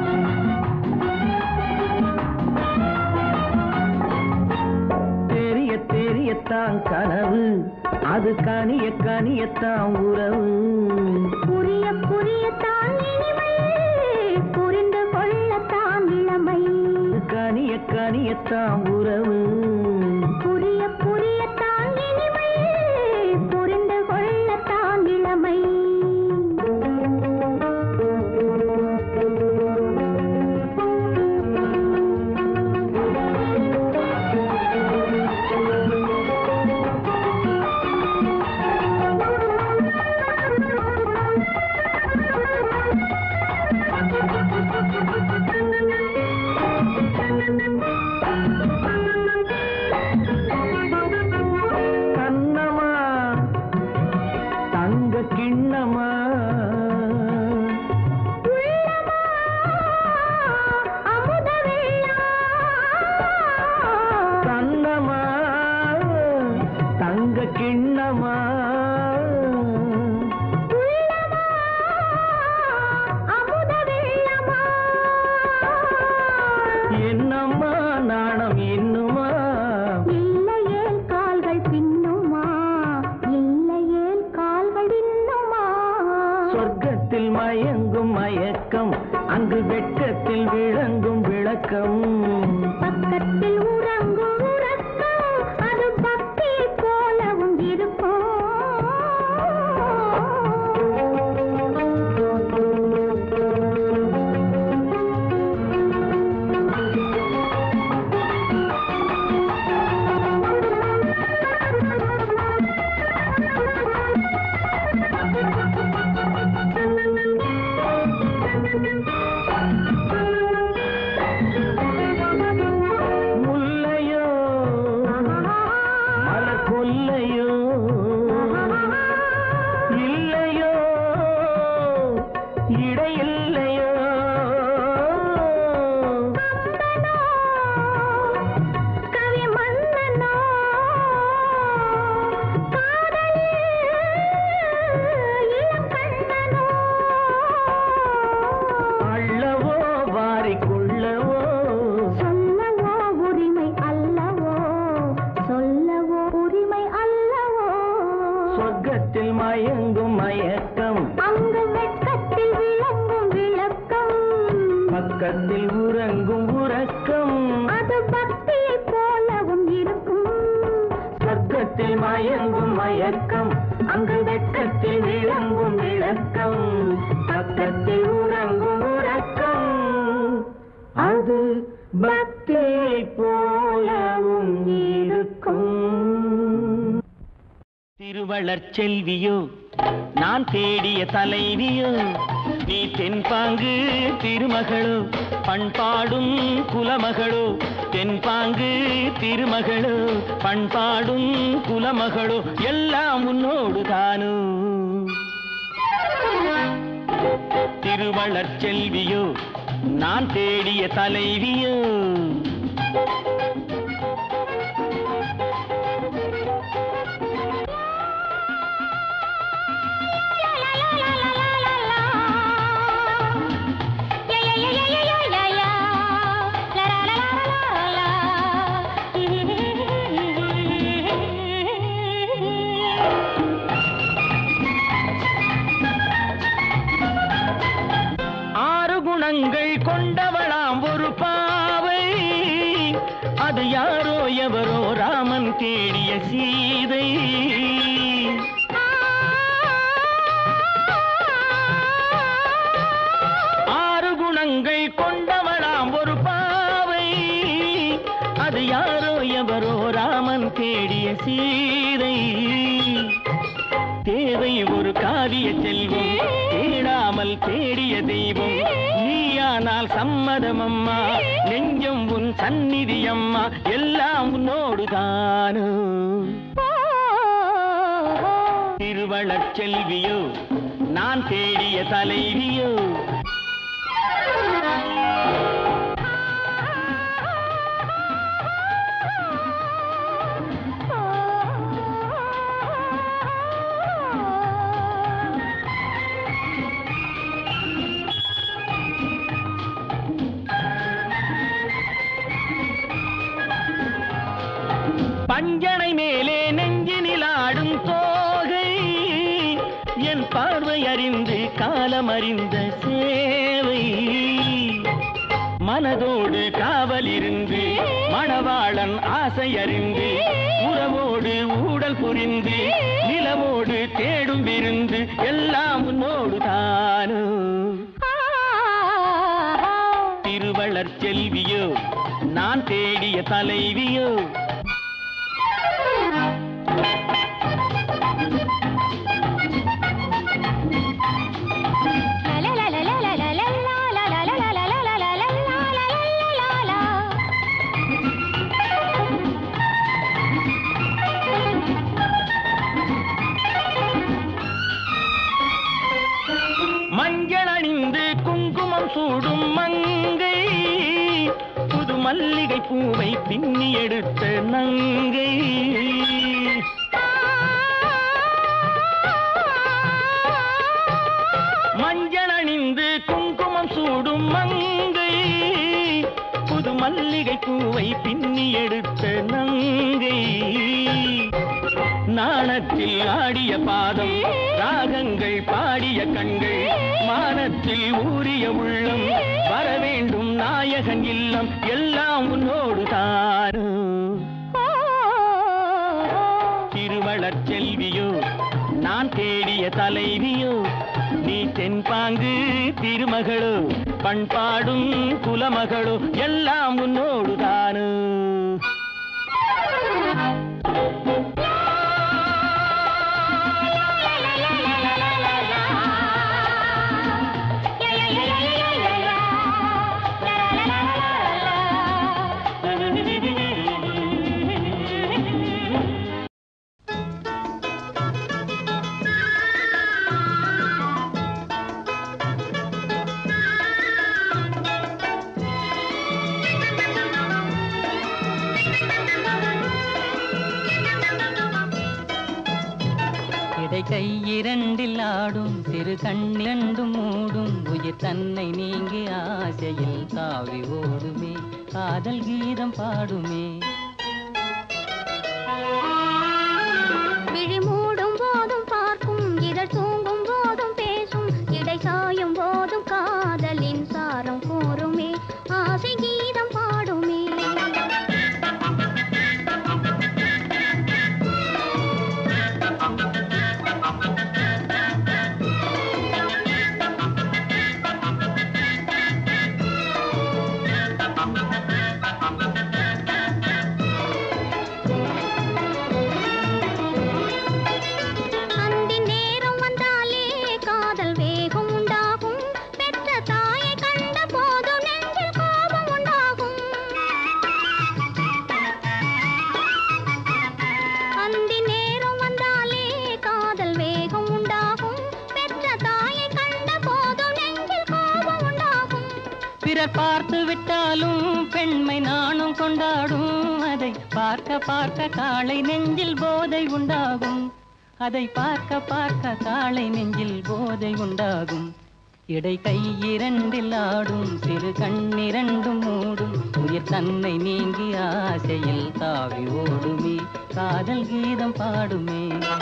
தெரிய தெரியத்தான் கனவு அது கனிய கனியத்தான் உறவு புரிய புரியத்தான் இனிமை புரிந்து கொள்ளத்தான் இளமை கனிய கனியத்தான் உறவு புரிய புரியத்தான் இனிமை புரிந்து கொள்ளத்தான் இளமை கண்ணமா தங்க கிண்ணமா உள்ளமா அமுத வெள்ளம் கண்ணமா தங்க கிண்ணமா உள்ளமா அமுத வெள்ளமா என்னம்மா நாணம் இன்னுமா இல்லையேல் கால்கள் பின்னுமா இல்லையேல் கால்கள் பின்னுமா சொர்க்கத்தில் மயங்கும் மயக்கம் அங்கு வெட்கத்தில் விளங்கும் விளக்கம் பக்கத்தில் உறங்கும் உறக்கம் அது பக்தியைப் போலவும் இருக்கும் மயங்கும் மயக்கம் அங்கு வெட்கத்தில் விளங்கும் விளக்கம் பக்கத்தில் உறங்கும் உறக்கம் அது பக்தியைப் போலவும் இருக்கும் சொர்க்கத்தில் மயங்கும் மயக்கம் அங்கு வெட்கத்தில் விளங்கும் விளக்கம் பக்கத்தில் உறங்கும் உறக்கம் அது பக்தியை போலவும் இருக்கும் திருவளர் செல்வியோ நான் தேடிய தலைவியோ நீ தென்பாங்கு திருமகளோ பண்பாடும் குலமகளோ தென்பாங்கு திருமகளோ பண்பாடும் குலமகளோ எல்லாம் உன்னோடு தானோ திருவளர் செல்வியோ நான் தேடிய தலைவியோ ஆறு குணங்கள் கொண்டவளாம் ஒரு பாவை அது யாரோ எவரோ ராமன் தேடிய சீதை ஆறு குணங்கள் கொண்டவளாம் ஒரு பாவை அது யாரோ எவரோ ராமன் தேடிய சீதை தேவை ஒரு காவிய செல்வம் தேடாமல் தேடிய தெய்வம் நீயானால் சம்மதம் அம்மா நெஞ்சம் உன் சந்நிதி அம்மா எல்லாம் உன்னோடு தானோ திருவளர் செல்வியோ நான் தேடிய தலைவியோ பஞ்சனை மேலே நெஞ்சினில் ஆடும் தோகை என் பார்வை அறிந்து காலம் அறிந்த சேவை மனதோடு காவல் இருந்து மணவாளன் ஆசை அறிந்து உறவோடு ஊடல் புரிந்து நிலவோடு தேடும் விருந்து எல்லாம் உன்னோடு தானோ திருவளர் செல்வியோ நான் தேடிய தலைவியோ மஞ்சள் அணிந்து குங்குமம் சூடும் மங்கை புது மல்லிகை பூவை பின்னி எடுத்த நங்கை மஞ்சள் அணிந்து குங்குமம் சூடும் மங்கை புது மல்லிகை பூவை பின்னி எடுத்த நங்கை நாணத்தில் ஆடிய பாதம் ராகங்கள் பாடிய கண்கள் மானத்தில் ஊறிய உள்ளம் வர வேண்டும் நாயகன் இல்லம் எல்லாம் உன்னோடு தானோ திருவளர் செல்வியோ நான் தேடிய தலைவியோ நீ தென்பாங்கு திருமகளோ பண்பாடும் குலமகளோ எல்லாம் உன்னோடு தானோ இடை கை இரண்டில் ஆடும் சிறு கண்ணிரண்டும் மூடும் உயிர் தன்னை நீங்கி ஆசையில் தாவி ஓடுமே காதல் கீதம் பாடுமே விழி மூடும் போதும் பார்க்கும் பிறர் பார்த்து விட்டாலும் பெண்மை நானும் கொண்டாடும் அதை பார்க்க பார்க்க காளை நெஞ்சில் போதை உண்டாகும் அதை பார்க்க பார்க்க காளை நெஞ்சில் போதை உண்டாகும் இடை கை இரண்டில் ஆடும் சிறு கண்ணிரண்டும் மூடும் உயிர் தன்னை நீங்கி ஆசையில் தாவி ஓடுமே காதல் கீதம் பாடுமே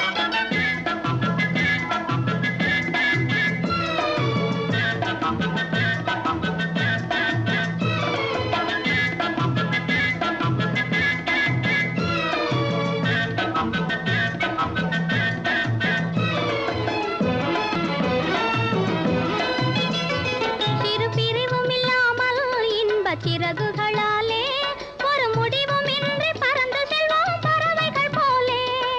சிறு பிரிவும் இல்லாமல் இன்பச் சிறகுகளாலே ஒரு முடிவும் இன்றி பறந்து செல்வோம் பறவைகள் போலே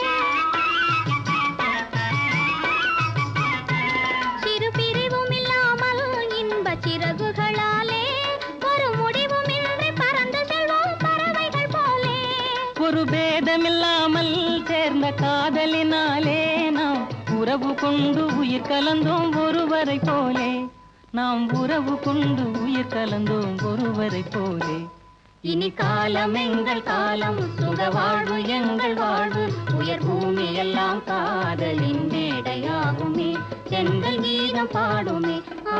சிறு பிரிவும் இல்லாமல் இன்பச் சிறகுகளாலே ஒரு முடிவும் இன்றி பறந்து செல்வோம் பறவைகள் போலே ஒரு பேதமில்லாமல் சேர்ந்த காதலினாலே நாம் உறவு கொண்டு உயிர் கலந்தோம் ஒருவரை போலே நாம் உறவு கொண்டு உயிர் கலந்தோம் ஒருவரை போலே இனி காலம் எங்கள் காலம் சுக வாழ்வு எங்கள் வாழ்வு உயர் பூமி எல்லாம் காதலின் மேடையாகுமே எங்கள் கீதம் பாடுமே ஆ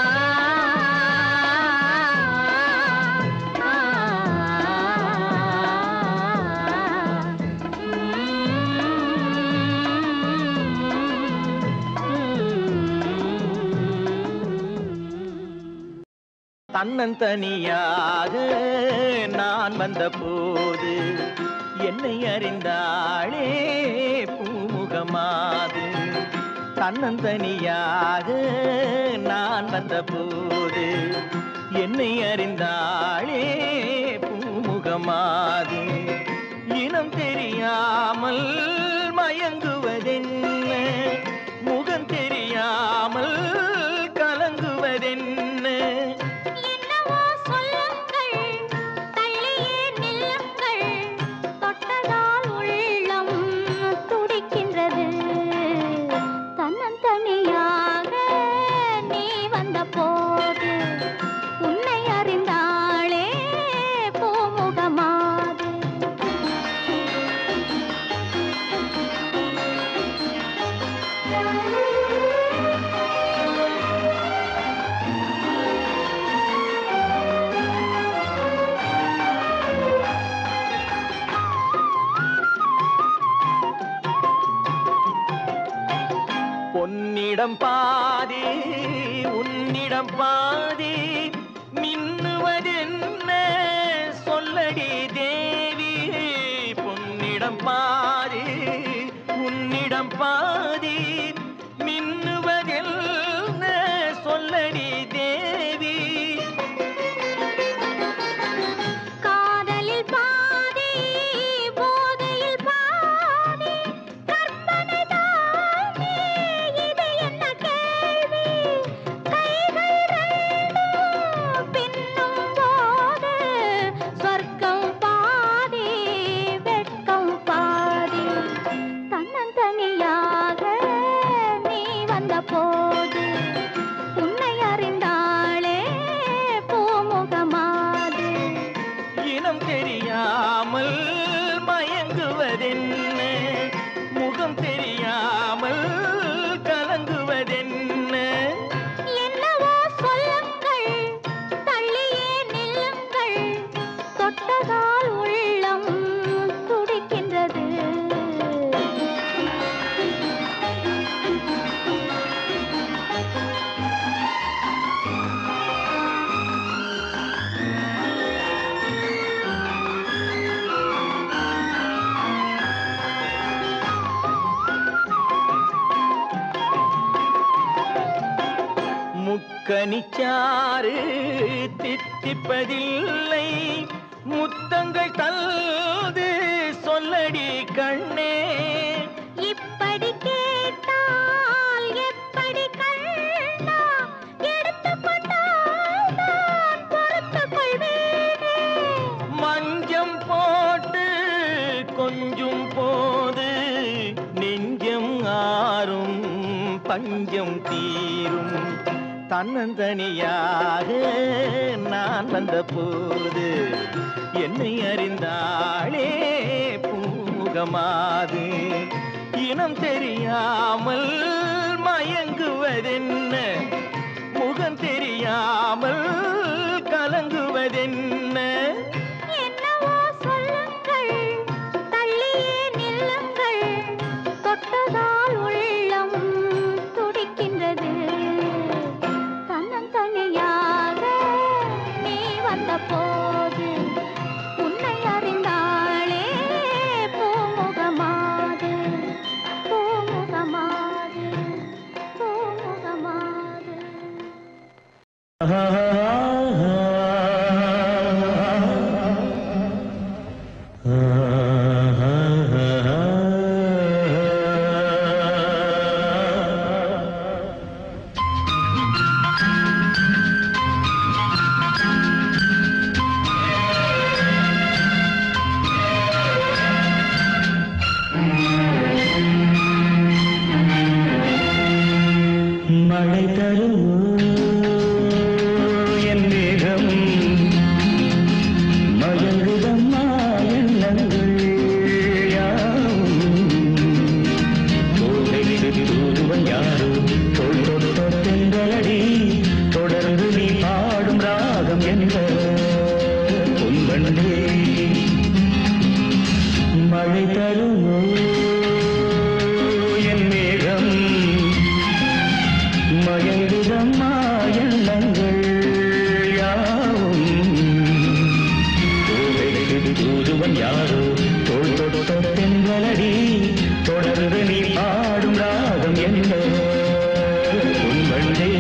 தன்னந்தனியாக நான் வந்த போது என்னை அறிந்தாளே பூமுகமாது தன்னந்தனியாக நான் வந்த போது என்னை அறிந்தாளே பூமுகமாது இனம் தெரியாமல் மயங்குவதென்ன முகம் தெரியாமல் கலங்குவதென்ன என்னவோ சொல்லுங்கள் தள்ளியே நில்லுங்கள் தொட்டதால் உள்ளம் துடிக்கின்றது தன்னந்தனியாக நீ வந்த போது உன்னை அறிந்தாளே பூமுகமாது பொன்னிடம் பாதி உன்னிடம் பாதி மின்னுவதென்ன சொல்லடி தேவி பொன்னிடம் பாதி உன்னிடம் பாதி மின்னுவதென்ன சொல்லடி தேவி காதலில் பாதி போதையில் பாதி கற்பனை தானே இது என்ன கேள்வி கைகள் ரெண்டும் பின்னும் போது சொர்க்கம் பாதி வெட்கம் பாதி தன்னந்தனியாக நீ வந்த போது உன்னை அறிந்தாளே பூமுகமாது இனம் தெரியாமல் மயங்குவதென்ன முகம் தெரியாமல் கலங்குவதென்ன என்னவோ சொல்லுங்கள் தள்ளியே நில்லுங்கள் தொட்டதால் உள்ளம் துடிக்கின்றது முக்கனிச்சாறு தித்திப்பதில்லை முத்தங்கள் தந்து சொல்லடி கண்ணே இப்படி கேட்டால் எப்படி கண்ணா எடுத்துக்கொண்டால் நான் பொறுத்துக் கொள்வேனே மஞ்சம் போட்டு கொஞ்சம் போது நெஞ்சம் ஆறும் பஞ்சம் தீரும் தன்னந்தனியாக நான் வந்த போது என்னை அறிந்தாளே பூமுகமாது இனம் தெரியாமல் மயங்குவதென்ன முகம் தெரியாமல் கலங்குவதென்ன என்னவோ சொல்லுங்கள் தள்ளியே நில்லுங்கள் தொட்டதால் உள்ளம் துடிக்கின்றது தன்னந்தனியாக நீ வந்த போது உன்னை அறிந்தாளே பூமுகமாது பூமுகமாது பூமுகமாது மழை தரும் என் மேகம் மயங்குதம்மா எண்ணங்கள் யாவும் தோல்லை தூதுவன் யாரோ தோல் தொட்ட தென்றலடி தொடர்ந்து நீ பாடும் ராகம் என்ற பொன்வண்டே மழை தரும் என் மேகம் மயங்குதம்மா எண்ணங்கள் யாவும் தோலைக்கு தூதுவன் யாரோ தோல் தொட்ட தென்றலடி தொடர்ந்து நீ பாடும் ராகம் என்ன உன்வண்டே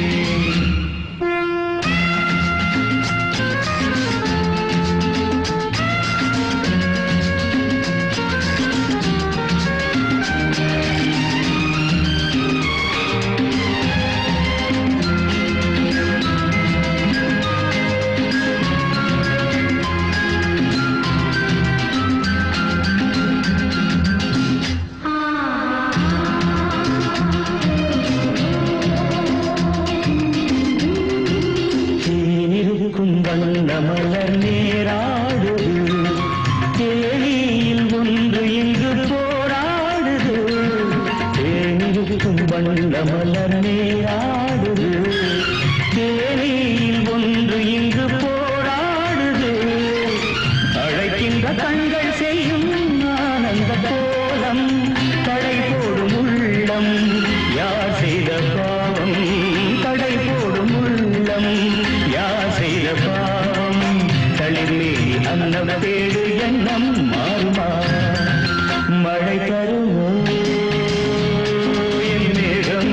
தேனிருக்கும் வண்ண மலர் நேராடுது தேனியில் ஒன்று இங்கு போராடுது தேனிருக்கும் வண்ண மலர் நேராடுது தேனியில் ஒன்று இங்கு போராடுது அழைக்கின்ற கண்கள் செய்யும் ஆனந்த கோலம் தடை போடும் உள்ளம் யார் செய்த பாவம் தடை போடும் உள்ளம் யார் செய்த பாவம் தளிர்மேலி அன்னம் தேடு எண்ணம் மாறுமா மழை தருமோ என் மேகம்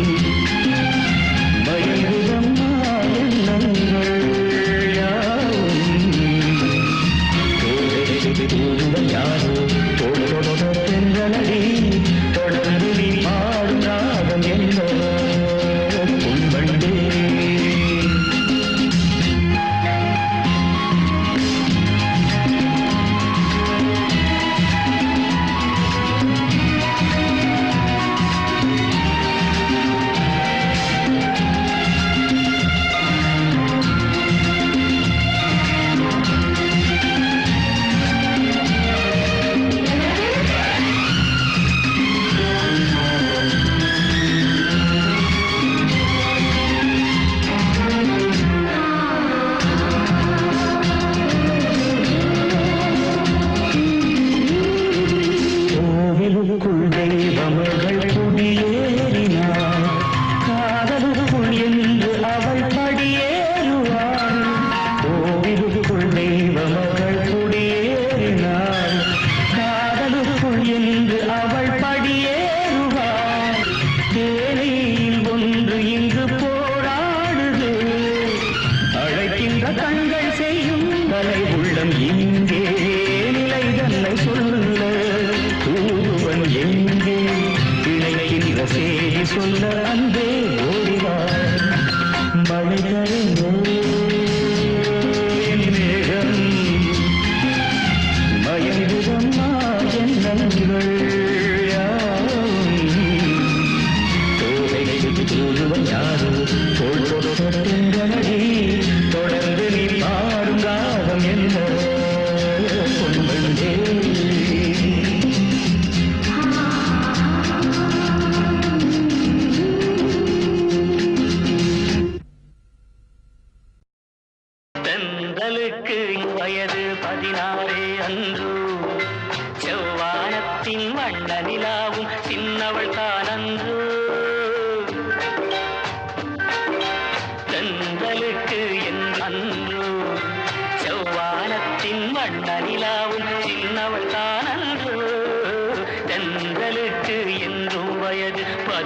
மயங்குதம்மா எண்ணங்கள் யாவும் யாரோ தென்றலடி தொடர்ந்து நீ பாடும் ராகம் என்ன உன்வண்டே ஆ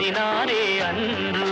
பதினாறே அன்று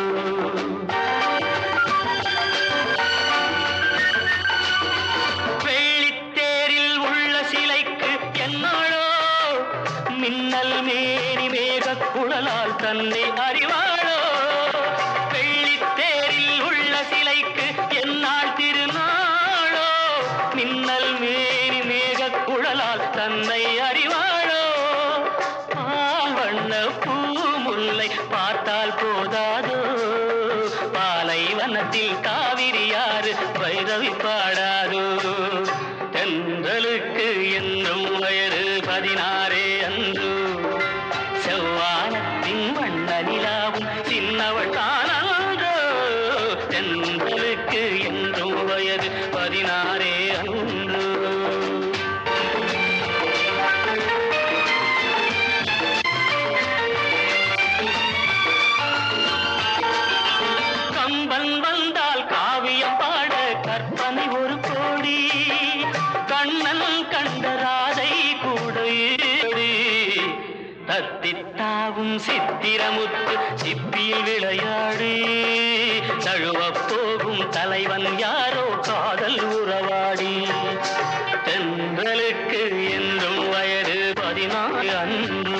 வெள்ளித்தேரில் உள்ள சிலைக்கு என்னாளோ மின்னல் மேனி மேக குழலால் தன்னை அறிவாளோ வெள்ளித்தேரில் உள்ள சிலைக்கு என்னால் திருநாளோ மின்னல் மேனி மேக குழலால் தன்னை அறிவாளோ பால் வண்ண பூ முல்லை பார்த்தால் போதாதோ பாலைவனத்தில் காவிரி யாரு வைரவி பாடாதோ தென்றலுக்கு என்றும் வயது பதினாறே அன்று செவ்வானத்தின் வண்ண நிலாவும் சின்னவள் தானன்றோ தென்றலுக்கு என்றும் வயது பதினாறே அன்று கம்பன் வந்தால் காவியம் பாட கற்பனை ஒரு கோடி கண்ணன் கண்ட ராதை கூட ஏடி தத்தித்தாவும் சித்திரமுத்து சிப்பியில் விளையாடி தழுவப் போகும் தலைவன் யாரோ காதல் உறவாடி தென்றலுக்கு என்றும் வயது பதினாறு அன்று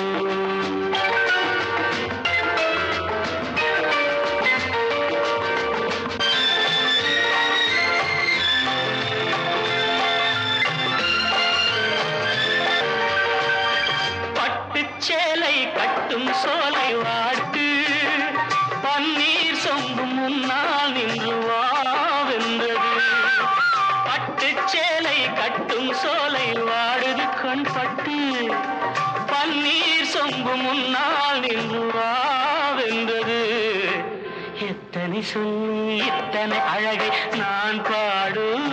பட்டுச் சேலை கட்டும் சோலை வாட்டு பன்னீர் சொம்பு முன்னால் நின்று வாவென்றது பட்டுச் சேலை கட்டும் சோலை வாடுது கண் பட்டு பன்னீர் சொம்பு முன்னால் நின்று வாவென்றது எத்தனை சொல்லி இத்தனை அழகை நான்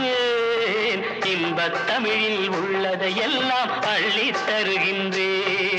பாடுவேன் இன்பத் தமிழில் உள்ளதை எல்லாம் அள்ளித் தருகின்றேன்